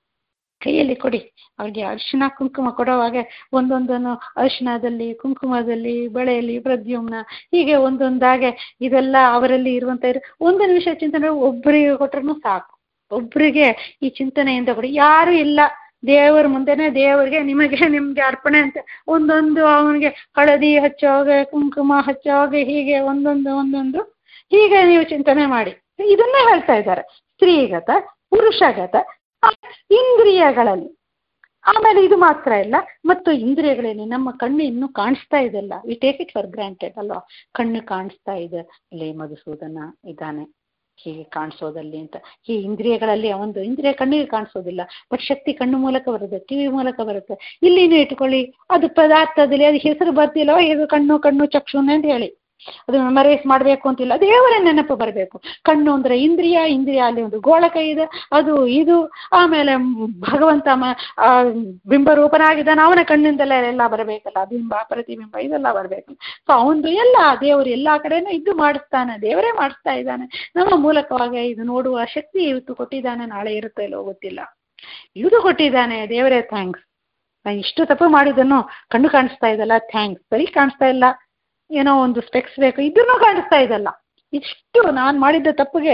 Speaker 2: ಕೈಯಲ್ಲಿ ಕೊಡಿ ಅವ್ರಿಗೆ ಅರಿಶಿನ ಕುಂಕುಮ ಕೊಡುವಾಗ ಒಂದೊಂದನ್ನು ಅರಿಶಿಣದಲ್ಲಿ ಕುಂಕುಮದಲ್ಲಿ ಬಳೆಯಲ್ಲಿ ಪ್ರದ್ಯುಮ್ನ ಹೀಗೆ ಒಂದೊಂದಾಗೆ ಇದೆಲ್ಲ ಅವರಲ್ಲಿ ಇರುವಂಥ ಇರು ಒಂದು ನಿಮಿಷ ಚಿಂತನೆ ಒಬ್ಬರಿಗೆ ಕೊಟ್ರೂ ಸಾಕು ಒಬ್ಬರಿಗೆ ಈ ಚಿಂತನೆಯಿಂದ ಕೊಡಿ ಯಾರೂ ಇಲ್ಲ ದೇವರ ಮುಂದೆನೆ ದೇವರಿಗೆ ನಿಮಗೆ ನಿಮಗೆ ಅರ್ಪಣೆ ಅಂತ ಒಂದೊಂದು ಅವನಿಗೆ ಹಳದಿ ಹಚ್ಚೋಗೆ ಕುಂಕುಮ ಹಚ್ಚೋಗೆ ಹೀಗೆ ಒಂದೊಂದು ಒಂದೊಂದು ಹೀಗೆ ನೀವು ಚಿಂತನೆ ಮಾಡಿ ಇದನ್ನೇ ಹೇಳ್ತಾ ಇದ್ದಾರೆ ಸ್ತ್ರೀಗತ ಪುರುಷಗತ ಇಂದ್ರಿಯಗಳಲ್ಲಿ ಆಮೇಲೆ ಇದು ಮಾತ್ರ ಇಲ್ಲ ಮತ್ತು ಇಂದ್ರಿಯಗಳಲ್ಲಿ ನಮ್ಮ ಕಣ್ಣು ಇನ್ನೂ ಕಾಣಿಸ್ತಾ ಇದೆಲ್ಲ we take it for granted ಅಲ್ವಾ ಕಣ್ಣು ಕಾಣಿಸ್ತಾ ಇದೆ ಇಲ್ಲಿ ಮಧುಸೂದನ ಇದ್ದಾನೆ ಹೀಗೆ ಕಾಣಿಸೋದಲ್ಲಿ ಅಂತ ಈ ಇಂದ್ರಿಯಗಳಲ್ಲಿ ಒಂದು ಇಂದ್ರಿಯ ಕಣ್ಣಿಗೆ ಕಾಣಿಸೋದಿಲ್ಲ ಬಟ್ ಶಕ್ತಿ ಕಣ್ಣು ಮೂಲಕ ಬರುತ್ತೆ ಟಿವಿ ಮೂಲಕ ಬರುತ್ತೆ ಇಲ್ಲಿನೂ ಇಟ್ಕೊಳ್ಳಿ ಅದು ಪದಾರ್ಥದಲ್ಲಿ ಅದು ಹೆಸರು ಬರ್ತಿಲ್ಲ ಇದು ಕಣ್ಣು ಕಣ್ಣು ಚಕ್ಷುನೆ ಅಂತ ಹೇಳಿ ಅದು ಮೆಮರೈಸ್ ಮಾಡಬೇಕು ಅಂತಿಲ್ಲ ದೇವರ ನೆನಪು ಬರಬೇಕು ಕಣ್ಣು ಅಂದರೆ ಇಂದ್ರಿಯ ಇಂದ್ರಿಯ ಅಲ್ಲಿ ಒಂದು ಗೋಳಕ ಇದೆ ಅದು ಇದು ಆಮೇಲೆ ಭಗವಂತ ಮ ಬಿಂಬರೂಪನಾಗಿದ್ದಾನೆ ಅವನ ಕಣ್ಣಿಂದಲೇ ಎಲ್ಲ ಬರಬೇಕಲ್ಲ ಬಿಂಬ ಪ್ರತಿಬಿಂಬ ಇದೆಲ್ಲ ಬರಬೇಕು ಸೊ ಅವನು ಎಲ್ಲ ದೇವರು ಎಲ್ಲ ಕಡೆನೂ ಇದ್ದು ಮಾಡಿಸ್ತಾನೆ ದೇವರೇ ಮಾಡಿಸ್ತಾ ಇದ್ದಾನೆ ನಮ್ಮ ಮೂಲಕವಾಗಿ ಇದು ನೋಡುವ ಶಕ್ತಿ ಇವತ್ತು ಕೊಟ್ಟಿದ್ದಾನೆ ನಾಳೆ ಇರುತ್ತೆ ಇಲ್ಲೋ ಗೊತ್ತಿಲ್ಲ ಇದು ಕೊಟ್ಟಿದ್ದಾನೆ ದೇವರೇ ಥ್ಯಾಂಕ್ಸ್ ನಾನು ಇಷ್ಟು ತಪ್ಪು ಮಾಡಿದ್ದನ್ನು ಕಣ್ಣು ಕಾಣಿಸ್ತಾ ಇದಲ್ಲ ಥ್ಯಾಂಕ್ಸ್ ಸರಿ ಕಾಣಿಸ್ತಾ ಇಲ್ಲ ಏನೋ ಒಂದು ಸ್ಪೆಕ್ಸ್ ಬೇಕು ಇದನ್ನು ಕಾಣಿಸ್ತಾ ಇದಲ್ಲ ಇಷ್ಟು ನಾನು ಮಾಡಿದ್ದ ತಪ್ಪಿಗೆ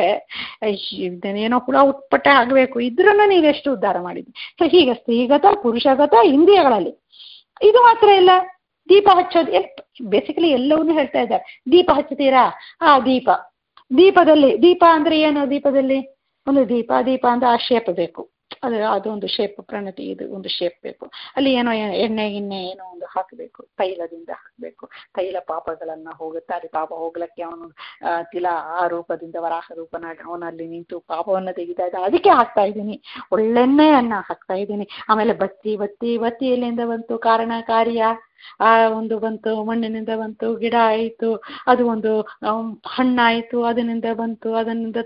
Speaker 2: ಏನೋ ಹುಳ ಉತ್ಪಟ್ಟೆ ಆಗಬೇಕು ಇದ್ರನ್ನು ನೀವೆಷ್ಟು ಉದ್ಧಾರ ಮಾಡಿದ್ವಿ ಸೊ ಹೀಗೆ ಸ್ತ್ರೀಗತ ಪುರುಷಗತ ಇಂದ್ರಿಯಗಳಲ್ಲಿ ಇದು ಮಾತ್ರ ಇಲ್ಲ ದೀಪ ಹಚ್ಚೋದು ಎಲ್ ಬೇಸಿಕಲಿ ಎಲ್ಲವನ್ನೂ ಹೇಳ್ತಾ ಇದ್ದಾರೆ ದೀಪ ಹಚ್ಚುತ್ತೀರಾ ಆ ದೀಪ ದೀಪದಲ್ಲಿ ದೀಪ ಅಂದರೆ ಏನು ದೀಪದಲ್ಲಿ ಒಂದು ದೀಪ ದೀಪ ಅಂದರೆ ಆ ಶೇಪ್ ಬೇಕು ಅದು ಅದೊಂದು ಶೇಪ್ ಪ್ರಣತಿ ಇದು ಒಂದು ಶೇಪ್ ಬೇಕು ಅಲ್ಲಿ ಏನೋ ಎಣ್ಣೆ ಗಿಣ್ಣೆ ಏನೋ ಒಂದು ಹಾಕಬೇಕು ತೈಲದಿಂದ ಹಾಕಬೇಕು ತೈಲ ಪಾಪಗಳನ್ನು ಹೋಗುತ್ತಾರೆ ಪಾಪ ಹೋಗ್ಲಿಕ್ಕೆ ಅವನು ತಿಲ ಆ ರೂಪದಿಂದ ವರಾಹ ರೂಪನಾಗಿ ಅವನಲ್ಲಿ ನಿಂತು ಪಾಪವನ್ನು ತೆಗಿತಾ ಇದ್ದ ಅದಕ್ಕೆ ಹಾಕ್ತಾ ಇದ್ದೀನಿ ಒಳ್ಳೆಣ್ಣೆಯನ್ನ ಹಾಕ್ತಾ ಇದ್ದೀನಿ ಆಮೇಲೆ ಬತ್ತಿ ಬತ್ತಿ ಬತ್ತಿ ಎಲ್ಲಿಂದ ಬಂತು ಕಾರಣ ಕಾರ್ಯ ಆ ಒಂದು ಬಂತು ಮಣ್ಣಿನಿಂದ ಬಂತು ಗಿಡ ಆಯಿತು ಅದು ಒಂದು ಹಣ್ಣಾಯಿತು ಅದರಿಂದ ಬಂತು ಅದರಿಂದ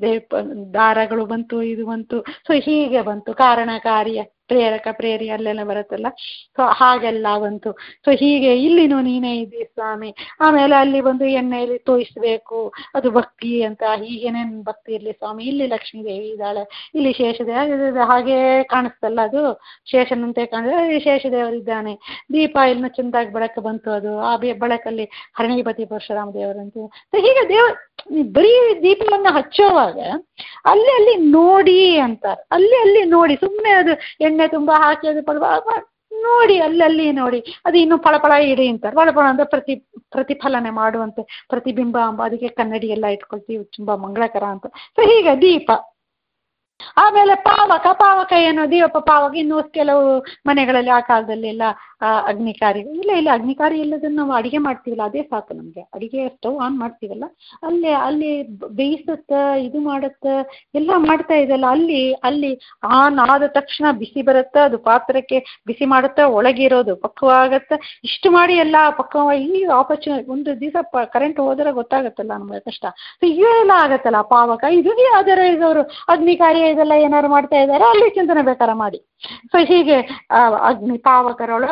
Speaker 2: ದಾರಗಳು ಬಂತು ಇದು ಬಂತು ಸೊ ಹೀಗೆ ಬಂತು ಕಾರಣ ಕಾರ್ಯ ಪ್ರೇರಕ ಪ್ರೇರಿ ಅಲ್ಲೆಲ್ಲ ಬರುತ್ತಲ್ಲ ಸೊ ಹಾಗೆಲ್ಲ ಬಂತು ಸೊ ಹೀಗೆ ಇಲ್ಲಿನೂ ನೀನೇ ಇದ್ದಿ ಸ್ವಾಮಿ ಆಮೇಲೆ ಅಲ್ಲಿ ಬಂದು ಎಣ್ಣೆಯಲ್ಲಿ ತೋಯಿಸ್ಬೇಕು ಅದು ಭಕ್ತಿ ಅಂತ ಹೀಗೇನೇನು ಭಕ್ತಿ ಇರಲಿ ಸ್ವಾಮಿ ಇಲ್ಲಿ ಲಕ್ಷ್ಮೀ ದೇವಿ ಇದ್ದಾಳೆ ಇಲ್ಲಿ ಶೇಷದೇವ ಹಾಗೇ ಕಾಣಿಸ್ತಲ್ಲ ಅದು ಶೇಷನಂತೆ ಕಾಣಿದ್ರೆ ಶೇಷದೇವರಿದ್ದಾನೆ ದೀಪ ಇನ್ನು ಚೆಂದಾಗಿ ಬೆಳಕು ಬಂತು ಅದು ಆ ಬೆಳಕಲ್ಲಿ ಹರಣಿಪತಿ ಪರಶುರಾಮ ದೇವರಂತೆ ಸೊ ಹೀಗೆ ದೇವ ಬರೀ ದೀಪವನ್ನು ಹಚ್ಚೋವಾಗ ಅಲ್ಲಿ ಅಲ್ಲಿ ನೋಡಿ ಅಂತಾರೆ ಅಲ್ಲಿ ಅಲ್ಲಿ ನೋಡಿ ಸುಮ್ಮನೆ ಅದು ಎಣ್ಣೆ ತುಂಬ ಹಾಕಿ ಅದು ಪಡುವಾಗ ನೋಡಿ ಅಲ್ಲಲ್ಲಿ ನೋಡಿ ಅದು ಇನ್ನು ಫಳಫಳ ಇಡಿ ಅಂತಾರೆ ಫಳಫಳ ಅಂದರೆ ಪ್ರತಿ ಪ್ರತಿಫಲನೆ ಮಾಡುವಂತೆ ಪ್ರತಿಬಿಂಬ ಅಂಬ ಅದಕ್ಕೆ ಕನ್ನಡಿ ಎಲ್ಲ ಇಟ್ಕೊಳ್ತೀವಿ ತುಂಬ ಮಂಗಳಕರ ಅಂತ ಸೊ ಹೀಗೆ ದೀಪ ಆಮೇಲೆ ಪಾವಕ ಪಾವಕ ಏನು ದೀಪ ಪಾವಕ ಇನ್ನು ಕೆಲವು ಮನೆಗಳಲ್ಲಿ ಆ ಕಾಲದಲ್ಲಿ ಎಲ್ಲ ಅಗ್ನಿಕಾರಿ ಇಲ್ಲ ಇಲ್ಲ ಅಗ್ನಿಕಾರಿ ಇಲ್ಲದನ್ನು ನಾವು ಅಡಿಗೆ ಮಾಡ್ತೀವಲ್ಲ ಅದೇ ಸಾಕು ನಮಗೆ ಅಡಿಗೆ ಸ್ಟವ್ ಆನ್ ಮಾಡ್ತೀವಲ್ಲ ಅಲ್ಲೇ ಅಲ್ಲಿ ಬೇಯಿಸುತ್ತೆ ಇದು ಮಾಡುತ್ತೆ ಎಲ್ಲ ಮಾಡ್ತಾ ಇದೆಯಲ್ಲ ಅಲ್ಲಿ ಅಲ್ಲಿ ಆನ್ ಆದ ತಕ್ಷಣ ಬಿಸಿ ಬರುತ್ತೆ ಅದು ಪಾತ್ರಕ್ಕೆ ಬಿಸಿ ಮಾಡುತ್ತೆ ಒಳಗಿರೋದು ಪಕ್ವಾಗತ್ತೆ ಇಷ್ಟು ಮಾಡಿ ಎಲ್ಲ ಪಕ್ವವಾಗಿ ಈ ಆಪರ್ಚುನಿ ಒಂದು ದಿವಸ ಪ ಕರೆಂಟ್ ಹೋದರೆ ಗೊತ್ತಾಗುತ್ತಲ್ಲ ನಮಗೆ ಕಷ್ಟ ಸೊ ಇವೆಲ್ಲ ಆಗತ್ತಲ್ಲ ಪಾವಕ ಇದು ಅದರ ಇದವರು ಅಗ್ನಿಕಾರ್ಯ ಇದೆಲ್ಲ ಏನಾದ್ರು ಮಾಡ್ತಾ ಇದ್ದಾರೆ ಅಲ್ಲಿ ಚಿಂತನೆ ಬೇಕಾರ ಮಾಡಿ ಸೊ ಹೀಗೆ ಅಗ್ನಿ ಪಾವಕರೊಳು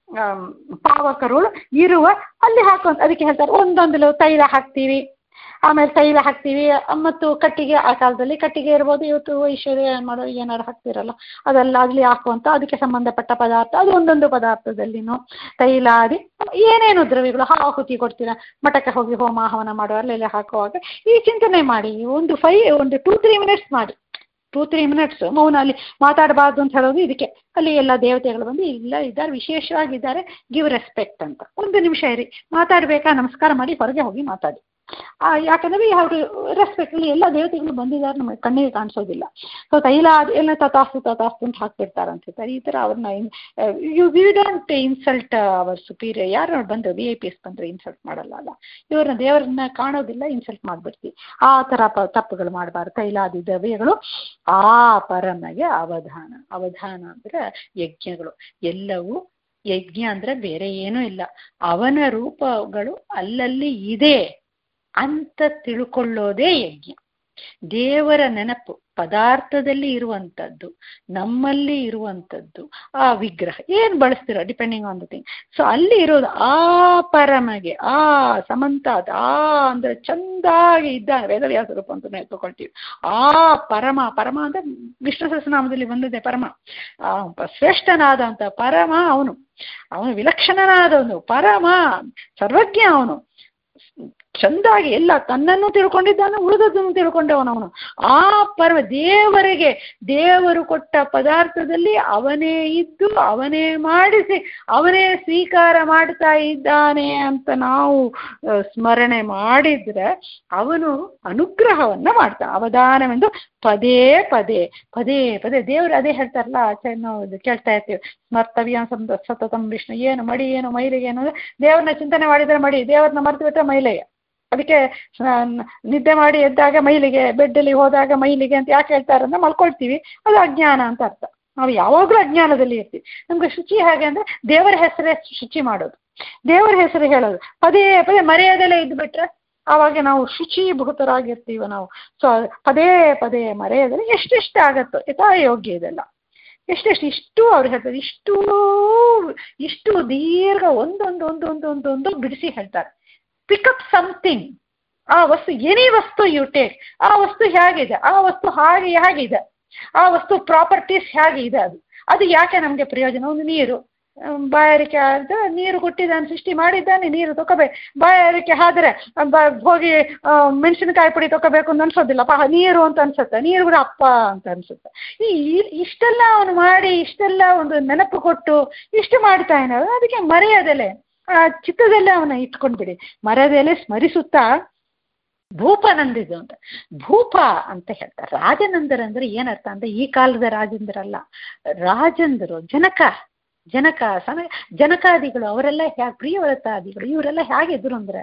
Speaker 2: ಪಾವಕರುಳು ಇರುವ ಅಲ್ಲಿ ಹಾಕುವಂತ ಅದಕ್ಕೆ ಹೇಳ್ತಾರೆ ಒಂದೊಂದು ತೈಲ ಹಾಕ್ತೀವಿ ಆಮೇಲೆ ತೈಲ ಹಾಕ್ತೀವಿ ಮತ್ತು ಕಟ್ಟಿಗೆ ಆ ಕಾಲದಲ್ಲಿ ಕಟ್ಟಿಗೆ ಇರ್ಬೋದು ಇವತ್ತು ಐಶ್ವರ್ಯ ಮಾಡೋ ಏನಾರು ಹಾಕ್ತಿರಲ್ಲ ಅದೆಲ್ಲ ಅಲ್ಲಿ ಹಾಕುವಂತ ಅದಕ್ಕೆ ಸಂಬಂಧಪಟ್ಟ ಪದಾರ್ಥ ಅದು ಒಂದೊಂದು ಪದಾರ್ಥದಲ್ಲಿನೂ ತೈಲಾದಿ ಏನೇನು ದ್ರವ್ಯಗಳು ಆಹುತಿ ಕೊಡ್ತೀರ ಮಠಕ್ಕೆ ಹೋಗಿ ಹೋಮ ಹವನ ಮಾಡುವ ಅಲ್ಲೆಲ್ಲ ಹಾಕುವಾಗ ಈ ಚಿಂತನೆ ಮಾಡಿ ಒಂದು ಫೈ ಒಂದು ಟೂ ತ್ರೀ ಮಿನಿಟ್ಸ್ ಮಾಡಿ ಟೂ ತ್ರೀ ಮಿನಿಟ್ಸ್ ಮೌನ ಅಲ್ಲಿ ಮಾತಾಡಬಾರ್ದು ಅಂತ ಹೇಳೋದು ಇದಕ್ಕೆ ಅಲ್ಲಿ ಎಲ್ಲ ದೇವತೆಗಳು ಬಂದು ಇಲ್ಲ ಇದ್ದಾರೆ ವಿಶೇಷವಾಗಿದ್ದಾರೆ ಗಿವ್ ರೆಸ್ಪೆಕ್ಟ್ ಅಂತ ಒಂದು ನಿಮಿಷ ಇರಿ ಮಾತಾಡಬೇಕಾ ನಮಸ್ಕಾರ ಮಾಡಿ ಹೊರಗೆ ಹೋಗಿ ಮಾತಾಡಿ ಆ, ಯಾಕಂದ್ರೆ ವಿ ಹ್ಯಾವ್ ಟು ರೆಸ್ಪೆಕ್ಟ್ಲಿ ಎಲ್ಲ ದೇವತೆಗಳು ಬಂದಿದ್ದಾರೆ ನಮಗೆ ಕಣ್ಣಿಗೆ ಕಾಣಿಸೋದಿಲ್ಲ ಸೊ ತೈಲ ಎಲ್ಲ ತತಾಸ್ತು ತತಾಸ್ತು ಅಂತ ಹಾಕ್ಬಿಡ್ತಾರೆ ಅಂತ ಹೇಳ್ತಾರೆ ಈ ಥರ ಅವ್ರನ್ನ you we don't insult our superior ಯಾರು ಬಂದ್ರೆ ವಿ ಐ ಪಿ ಎಸ್ ಬಂದ್ರೆ ಇನ್ಸಲ್ಟ್ ಮಾಡಲ್ಲ ಅಲ್ಲ ಇವ್ರನ್ನ ದೇವರನ್ನ ಕಾಣೋದಿಲ್ಲ ಇನ್ಸಲ್ಟ್ ಮಾಡ್ಬಿಡ್ತೀವಿ ಆ ಥರ ಪ ತಪ್ಪುಗಳು ಮಾಡಬಾರ್ದು ತೈಲಾದಿ ದ್ರವ್ಯಗಳು ಆ ಪರಮಗೆ ಅವಧಾನ ಅವಧಾನ ಅಂದ್ರೆ ಯಜ್ಞಗಳು ಎಲ್ಲವೂ ಯಜ್ಞ ಅಂದ್ರೆ ಬೇರೆ ಏನೂ ಇಲ್ಲ ಅವನ ರೂಪಗಳು ಅಲ್ಲಲ್ಲಿ ಇದೆ ಅಂತ ತಿಳ್ಕೊಳ್ಳೋದೇ ಯಜ್ಞ ದೇವರ ನೆನಪು ಪದಾರ್ಥದಲ್ಲಿ ಇರುವಂಥದ್ದು ನಮ್ಮಲ್ಲಿ ಇರುವಂಥದ್ದು ಆ ವಿಗ್ರಹ ಏನು ಬಳಸ್ತೀರ depending on the thing so ಅಲ್ಲಿ ಇರೋದು ಆ ಪರಮಗೆ ಆ ಸಮಂತಾದ ಆ ಅಂದ್ರೆ ಚಂದಾಗಿ ಇದ್ದಾನೆ ವೇದವ್ಯಾಸ ರೂಪ ಅಂತ ತಗೊಳ್ತೀವಿ ಆ ಪರಮ ಪರಮ ಅಂದ್ರೆ ವಿಷ್ಣು ಸಹಸ್ರನಾಮದಲ್ಲಿ ಬಂದಿದೆ ಪರಮ ಆ ಶ್ರೇಷ್ಠನಾದಂಥ ಪರಮ ಅವನು ಅವನು ವಿಲಕ್ಷಣನಾದವನು ಪರಮ ಸರ್ವಜ್ಞ ಅವನು ಚಂದಾಗಿ ಎಲ್ಲ ತನ್ನನ್ನು ತಿಳ್ಕೊಂಡಿದ್ದಾನೆ ಉಳಿದದ್ದನ್ನು ತಿಳ್ಕೊಂಡವನವನು ಆ ಪರ್ವ ದೇವರಿಗೆ ದೇವರು ಕೊಟ್ಟ ಪದಾರ್ಥದಲ್ಲಿ ಅವನೇ ಇದ್ದು ಅವನೇ ಮಾಡಿಸಿ ಅವನೇ ಸ್ವೀಕಾರ ಮಾಡ್ತಾ ಇದ್ದಾನೆ ಅಂತ ನಾವು ಆ, ಸ್ಮರಣೆ ಮಾಡಿದ್ರೆ ಅವನು ಅನುಗ್ರಹವನ್ನ ಮಾಡ್ತಾನೆ ಅವಧಾನವೆಂದು ಪದೇ ಪದೇ ಪದೇ ಪದೇ ದೇವರು ಅದೇ ಹೇಳ್ತಾರಲ್ಲ ಆಚೆ ನಾವು ಇದು ಕೇಳ್ತಾ ಇರ್ತೀವಿ ಸ್ಮರ್ತವ್ಯ ಸಂತ ಸತತಂ ವಿಷ್ಣು ಏನು ಮಡಿ ಏನು ಮೈಲಿಗೆ ಏನು ಅಂದ್ರೆ ದೇವ್ರನ್ನ ಚಿಂತನೆ ಮಾಡಿದ್ರೆ ಮಡಿ ದೇವ್ರನ್ನ ಮರ್ತು ಬಿಟ್ರೆ ಮೈಲಿಗೆ ಅದಕ್ಕೆ ಆ, ನಿದ್ದೆ ಮಾಡಿ ಎದ್ದಾಗ ಮೈಲಿಗೆ ಬೆಡ್ಡಲ್ಲಿ ಹೋದಾಗ ಮೈಲಿಗೆ ಅಂತ ಯಾಕೆ ಹೇಳ್ತಾರೆ ಅಂದ್ರೆ ಮಲ್ಕೊಳ್ತೀವಿ ಅದು ಅಜ್ಞಾನ ಅಂತ ಅರ್ಥ ನಾವು ಯಾವಾಗಲೂ ಅಜ್ಞಾನದಲ್ಲಿ ಇರ್ತೀವಿ ನಮ್ಗೆ ಶುಚಿ ಹೇಗೆ ಅಂದ್ರೆ ದೇವರ ಹೆಸರೇ ಶುಚಿ ಮಾಡೋದು ದೇವರ ಹೆಸರು ಹೇಳೋದು ಪದೇ ಪದೇ ಮರೆಯದಲ್ಲೇ ಇದ್ಬಿಟ್ರೆ ಆವಾಗ ನಾವು ಶುಚೀಭೂತರಾಗಿರ್ತೀವಿ ನಾವು ಸೊ ಪದೇ ಪದೇ ಮರೆಯದಲ್ಲಿ ಎಷ್ಟೆಷ್ಟು ಆಗತ್ತೋ ಯಥಾಯೋಗ್ಯ ಇದೆಲ್ಲ ಎಷ್ಟೆಷ್ಟು ಇಷ್ಟು ಅವ್ರು ಹೇಳ್ತಾರೆ ಇಷ್ಟು ಇಷ್ಟು ದೀರ್ಘ ಒಂದೊಂದು ಒಂದೊಂದು ಒಂದೊಂದು ಬಿಡಿಸಿ ಹೇಳ್ತಾರೆ ಪಿಕಪ್ ಸಮಥಿಂಗ್ ಆ ವಸ್ತು ಎನಿ ವಸ್ತು ಯು ಟೇಕ್ ಆ ವಸ್ತು ಹೇಗಿದೆ ಆ ವಸ್ತು ಹಾಗೆ ಹೇಗಿದೆ ಆ ವಸ್ತು ಪ್ರಾಪರ್ಟೀಸ್ ಹೇಗೆ ಇದೆ ಅದು ಅದು ಯಾಕೆ ನಮಗೆ ಪ್ರಯೋಜನ ಒಂದು ನೀರು ಹ್ಮ್, ಬಾಯಾರಿಕೆ ಆದ್ರೆ ನೀರು ಕೊಟ್ಟಿದ್ದಾನೆ ಸೃಷ್ಟಿ ಮಾಡಿದ್ದಾನೆ ನೀರು ತಗೋಬೇಕು ಬಾಯಾರಿಕೆ ಆದ್ರೆ ಬ- ಹೋಗಿ ಆ, ಮೆಣಸಿನಕಾಯಿ ಪುಡಿ ತಗೋಬೇಕು ಅಂತ ಅನ್ಸೋದಿಲ್ಲ ಅಪ್ಪ ನೀರು ಅಂತ ಅನ್ಸುತ್ತೆ ನೀರು ಕೂಡ ಅಪ್ಪ ಅಂತ ಅನ್ಸುತ್ತೆ ಈ ಈ- ಇಷ್ಟೆಲ್ಲ ಅವನು ಮಾಡಿ ಇಷ್ಟೆಲ್ಲ ಒಂದು ನೆನಪು ಕೊಟ್ಟು ಇಷ್ಟು ಮಾಡ್ತಾ ಇದ್ದಾನೆ ಅದಕ್ಕೆ ಮರೆಯದೆಲೆ ಆ ಚಿತ್ತದಲ್ಲೇ ಅವನ ಇಟ್ಕೊಂಡ್ಬಿಡಿ ಮರೆಯದೆಲೆ ಸ್ಮರಿಸುತ್ತಾ ಭೂಪನಂದಿದು ಅಂತ ಭೂಪ ಅಂತ ಹೇಳ್ತಾರೆ ರಾಜನಂದರ ಅಂದ್ರೆ ಏನರ್ಥ ಅಂದ್ರೆ ಈ ಕಾಲದ ರಾಜೇಂದ್ರಲ್ಲ ರಾಜಂದರು ಜನಕ ಜನಕ ಸಮ ಜನಕಾದಿಗಳು ಅವರೆಲ್ಲ ಹೇಗೆ ಪ್ರಿಯವ್ರತಾದಿಗಳು ಇವರೆಲ್ಲ ಹೇಗಿದ್ರು ಅಂದ್ರೆ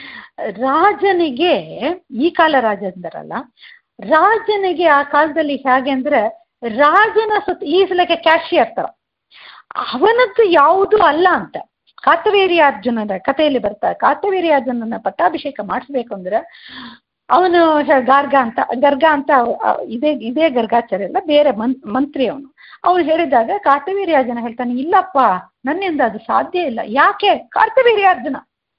Speaker 2: ರಾಜನಿಗೆ ಈ ಕಾಲ ರಾಜೇಂದ್ರಲ್ಲ ರಾಜನಿಗೆ ಆ ಕಾಲದಲ್ಲಿ ಹೇಗೆ ಅಂದ್ರೆ ರಾಜನ ಸುತ್ತ ಈಸಲಕ್ಕೆ ಕ್ಯಾಶಿಯರ್ ತರ ಅವನದ್ದು ಯಾವುದು ಅಲ್ಲ ಅಂತ ಕಾತವೇರಿಯಾರ್ಜುನನ ಕಥೆಯಲ್ಲಿ ಬರ್ತಾರೆ ಕಾತವೇರಿಯಾರ್ಜುನನ ಪಟ್ಟಾಭಿಷೇಕ ಮಾಡಿಸ್ಬೇಕು ಅಂದ್ರೆ ಅವನು ಹೆ- ಗಾರ್ಗ ಅಂತ ಗರ್ಗ ಅಂತ ಅವ- ಅವ- ಇದೇ ಇದೇ ಗರ್ಗಾಚಾರ್ಯ ಅಲ್ಲ ಬೇರೆ ಮನ್ ಮಂತ್ರಿ ಅವನು ಅವನು ಹೇಳಿದಾಗ ಕಾರ್ತವೀರ್ಯಾರ್ಜುನ ಹೇಳ್ತಾನೆ ಇಲ್ಲಪ್ಪ ನನ್ನಿಂದ ಅದು ಸಾಧ್ಯ ಇಲ್ಲ ಯಾಕೆ ಕಾರ್ತವೀರ್ಯಾರ್ಜುನ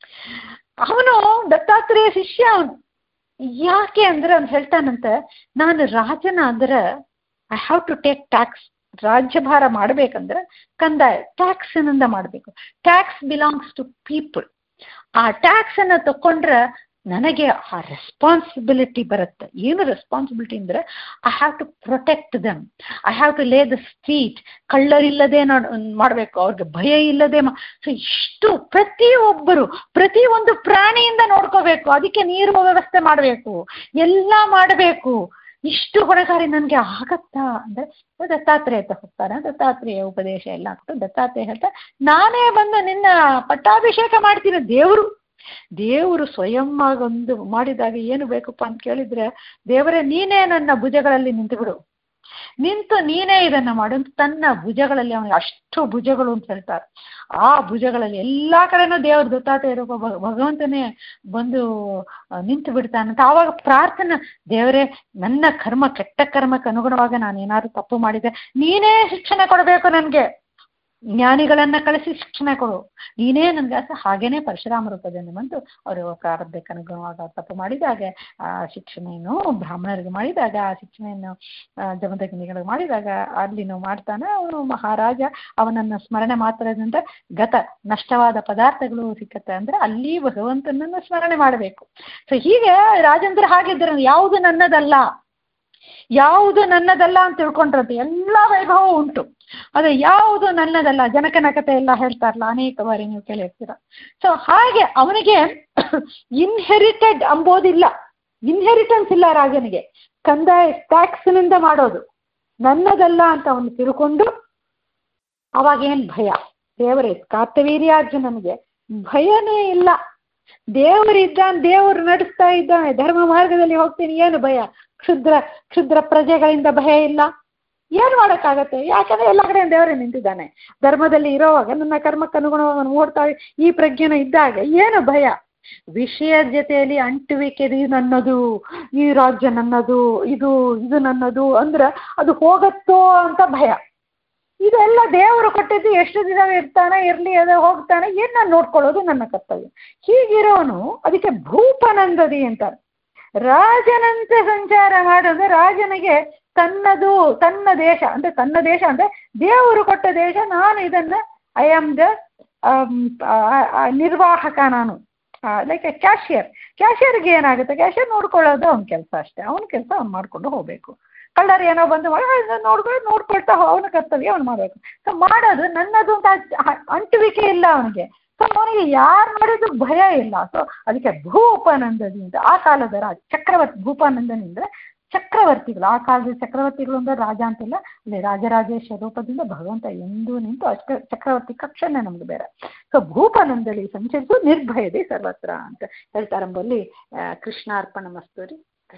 Speaker 2: ಅವನು ದತ್ತಾತ್ರೇಯ ಶಿಷ್ಯ ಅವನು ಯಾಕೆ ಅಂದ್ರೆ ಅವ್ನು ಹೇಳ್ತಾನಂತೆ ನಾನು ರಾಜನ ಅಂದ್ರೆ I have to take tax ರಾಜ್ಯಭಾರ ಮಾಡಬೇಕಂದ್ರೆ ಕಂದಾಯ ಟ್ಯಾಕ್ಸಿನಿಂದ ಮಾಡಬೇಕು ಟ್ಯಾಕ್ಸ್ ಬಿಲಾಂಗ್ಸ್ ಟು ಪೀಪಲ್ ಆ ಟ್ಯಾಕ್ಸ್ ಅನ್ನ ತಕೊಂಡ್ರೆ ನನಗೆ ಆ ರೆಸ್ಪಾನ್ಸಿಬಿಲಿಟಿ ಬರುತ್ತೆ ಏನು ರೆಸ್ಪಾನ್ಸಿಬಿಲಿಟಿ ಅಂದ್ರೆ I have to protect them I have to lay the street ಕಳ್ಳರಿಲ್ಲದೆ ಮಾಡಬೇಕು ಅವ್ರಿಗೆ ಭಯ ಇಲ್ಲದೆ ಸೊ ಇಷ್ಟು ಪ್ರತಿಯೊಬ್ಬರು ಪ್ರತಿ ಒಂದು ಪ್ರಾಣಿಯಿಂದ ನೋಡ್ಕೋಬೇಕು ಅದಕ್ಕೆ ನೀರು ವ್ಯವಸ್ಥೆ ಮಾಡಬೇಕು ಎಲ್ಲ ಮಾಡಬೇಕು ಇಷ್ಟು ಹೊಣೆಗಾರಿ ನನಗೆ ಆಗತ್ತಾ ಅಂದ್ರೆ ದತ್ತಾತ್ರೇಯ ಹತ್ರ ಹೋಗ್ತಾರೆ ದತ್ತಾತ್ರೇಯ ಉಪದೇಶ ಎಲ್ಲ ಕೊಟ್ಟು ದತ್ತಾತ್ರೇಯ ಹೇಳ್ತಾರೆ ನಾನೇ ಬಂದು ನಿನ್ನ ಪಟ್ಟಾಭಿಷೇಕ ಮಾಡ್ತೀನಿ ದೇವರು ದೇವರು ಸ್ವಯಂ ಒಂದು ಮಾಡಿದಾಗ ಏನು ಬೇಕಪ್ಪ ಅಂತ ಕೇಳಿದ್ರೆ ದೇವರೇ ನೀನೇ ನನ್ನ ಭುಜಗಳಲ್ಲಿ ನಿಂತು ಬಿಡು ನಿಂತು ನೀನೇ ಇದನ್ನ ಮಾಡು ಅಂತ ತನ್ನ ಭುಜಗಳಲ್ಲಿ ಅವನಿಗೆ ಅಷ್ಟು ಭುಜಗಳು ಅಂತ ಹೇಳ್ತಾರೆ ಆ ಭುಜಗಳಲ್ಲಿ ಎಲ್ಲಾ ಕಡೆನೂ ದೇವ್ರ ದತ್ತಾತ್ರೇಯ ರೂಪ ಭಗ- ಭಗವಂತನೇ ಬಂದು ಆ, ನಿಂತು ಬಿಡ್ತಾನಂತ ಆವಾಗ ಪ್ರಾರ್ಥನೆ ದೇವರೇ ನನ್ನ ಕರ್ಮ ಕೆಟ್ಟ ಕರ್ಮಕ್ಕೆ ಅನುಗುಣವಾಗಿ ನಾನು ಏನಾದ್ರು ತಪ್ಪು ಮಾಡಿದೆ ನೀನೇ ಶಿಕ್ಷಣ ಕೊಡಬೇಕು ನನಗೆ ಜ್ಞಾನಿಗಳನ್ನ ಕಳಿಸಿ ಶಿಕ್ಷಣ ಕೊಡು ನೀನೇ ನನಗೆ ಅಸ ಹಾಗೇನೆ ಪರಶುರಾಮ ರೂಪದಿಂದ ಬಂದು ಅವರು ಪ್ರಾರಬ್ಧಕ್ಕೆ ಅನುಗುಣವಾಗಿ ಅವ್ರು ತಪ್ಪು ಮಾಡಿದಾಗ ಆ ಶಿಕ್ಷಣೆಯನ್ನು ಬ್ರಾಹ್ಮಣರಿಗೆ ಮಾಡಿದಾಗ ಆ ಶಿಕ್ಷಣೆಯನ್ನು ಆ, ಜಮದಗ್ನಿಗಳಿಗೆ ಮಾಡಿದಾಗ ಅಲ್ಲಿನೂ ಮಾಡ್ತಾನೆ ಅವನು ಮಹಾರಾಜ ಅವನನ್ನು ಸ್ಮರಣೆ ಮಾತ್ರದಿಂದ ಗತ ನಷ್ಟವಾದ ಪದಾರ್ಥಗಳು ಸಿಕ್ಕತ್ತೆ ಅಂದ್ರೆ ಅಲ್ಲಿ ಭಗವಂತನನ್ನು ಸ್ಮರಣೆ ಮಾಡಬೇಕು ಸೊ ಹೀಗೆ ರಾಜೇಂದ್ರ ಹಾಗಿದ್ರೆ ಯಾವುದು ನನ್ನದಲ್ಲ ಯಾವುದು ನನ್ನದಲ್ಲ ಅಂತ ತಿಳ್ಕೊಂಡ್ರಂತೆ ಎಲ್ಲ ವೈಭವ ಉಂಟು ಆದರೆ ಯಾವುದು ನನ್ನದಲ್ಲ ಜನಕನ ಕಥೆ ಎಲ್ಲ ಹೇಳ್ತಾರಲ್ಲ ಅನೇಕ ಬಾರಿ ನೀವು ಕೇಳಿರ್ತೀರ ಸೊ ಹಾಗೆ ಅವನಿಗೆ ಇನ್ಹೆರಿಟೆಡ್ ಅಂಬೋದಿಲ್ಲ ಇನ್ಹೆರಿಟೆನ್ಸ್ ಇಲ್ಲ ರಾಜನಿಗೆ ಕಂದಾಯ ಟ್ಯಾಕ್ಸ್ನಿಂದ ಮಾಡೋದು ನನ್ನದಲ್ಲ ಅಂತ ಅವನು ತಿಳ್ಕೊಂಡು ಅವಾಗೇನು ಭಯ ದೇವರೇ ಕಾರ್ತವೀರ್ಯಾರ್ಜುನನಿಗೆ ಭಯನೇ ಇಲ್ಲ ದೇವರಿದ್ದಾನೆ ದೇವರು ನಡೆಸ್ತಾ ಇದ್ದಾನೆ ಧರ್ಮ ಮಾರ್ಗದಲ್ಲಿ ಹೋಗ್ತೀನಿ ಏನು ಭಯ ಕ್ಷುದ್ರ ಕ್ಷುದ್ರ ಪ್ರಜೆಗಳಿಂದ ಭಯ ಇಲ್ಲ ಏನು ಮಾಡೋಕ್ಕಾಗತ್ತೆ ಯಾಕಂದ್ರೆ ಎಲ್ಲ ಕಡೆ ದೇವರೇ ನಿಂತಿದ್ದಾನೆ ಧರ್ಮದಲ್ಲಿ ಇರೋವಾಗ ನನ್ನ ಕರ್ಮಕ್ಕೆ ಅನುಗುಣವಾಗಿ ಓಡ್ತಾ ಈ ಪ್ರಜ್ಞೆನ ಇದ್ದಾಗ ಏನು ಭಯ ವಿಷಯದ ಜೊತೆಯಲ್ಲಿ ಅಂಟುವಿಕೆ ಇದು ನನ್ನದು ಈ ರಾಜ್ಯ ನನ್ನದು ಇದು ಇದು ನನ್ನದು ಅಂದ್ರೆ ಅದು ಹೋಗತ್ತೋ ಅಂತ ಭಯ ಇದೆಲ್ಲ ದೇವರು ಕೊಟ್ಟಿದ್ದು ಎಷ್ಟು ದಿನ ಇರ್ತಾನೆ ಇರಲಿ ಅದು ಹೋಗ್ತಾನೆ ಏನು ನಾನು ನೋಡ್ಕೊಳ್ಳೋದು ನನ್ನ ಕರ್ತವ್ಯ ಹೀಗಿರೋನು ಅದಕ್ಕೆ ಭೂಪನಂದದಿ ಅಂತಾರೆ ರಾಜನಂತೆ ಸಂಚಾರ ಮಾಡೋದು ರಾಜನಿಗೆ ತನ್ನದು ತನ್ನ ದೇಶ ಅಂದ್ರೆ ತನ್ನ ದೇಶ ಅಂದ್ರೆ ದೇವರು ಕೊಟ್ಟ ದೇಶ ನಾನು ಇದನ್ನ ಐ ಆಮ್ ದ ನಿರ್ವಾಹಕ ನಾನು ಲೈಕ್ ಎ ಕ್ಯಾಶಿಯರ್ ಕ್ಯಾಶಿಯರ್ಗೆ ಏನಾಗುತ್ತೆ ಕ್ಯಾಶಿಯರ್ ನೋಡ್ಕೊಳ್ಳೋದು ಅವ್ನ ಕೆಲಸ ಅಷ್ಟೇ ಅವನ ಕೆಲಸ ಅವ್ನು ಮಾಡ್ಕೊಂಡು ಹೋಗಬೇಕು ಕಳ್ಳರು ಏನೋ ಬಂದು ಮಾಡಿ ನೋಡ್ಕೊಂಡು ನೋಡ್ಕೊಳ್ತಾ ಅವನ ಕರ್ತವ್ಯ ಅವ್ನು ಮಾಡಬೇಕು ಸೊ ಮಾಡೋದು ನನ್ನದು ಅಂತ ಅಂಟುವಿಕೆ ಇಲ್ಲ ಅವನಿಗೆ ಸೊ ಅವನಿಗೆ ಯಾರು ಮಾಡಿದ್ರು ಭಯ ಇಲ್ಲ ಸೊ ಅದಕ್ಕೆ ಭೂಪಾನಂದದಿಂದ ಆ ಕಾಲದ ರಾಜ ಚಕ್ರವರ್ತಿ ಭೂಪಾನಂದನಿಂದ ಚಕ್ರವರ್ತಿಗಳು ಆ ಕಾಲದ ಚಕ್ರವರ್ತಿಗಳು ಅಂದ್ರೆ ರಾಜ ಅಂತಿಲ್ಲ ಅಲ್ಲಿ ರಾಜರಾಜೇಶ್ವರ ರೂಪದಿಂದ ಭಗವಂತ ಎಂದೂ ನಿಂತು ಅಷ್ಟ ಚಕ್ರವರ್ತಿ ಕಕ್ಷಣೆ ನಮ್ಗೆ ಬೇರೆ ಸೊ ಭೂಪಾನಂದಲಿ ಸಂಚರಿಸು ನಿರ್ಭಯದೆ ಸರ್ವತ್ರ ಅಂತ ಹೇಳ್ತಾರಂಬಲ್ಲಿ ಕೃಷ್ಣಾರ್ಪಣ ಮಸ್ತೂರಿ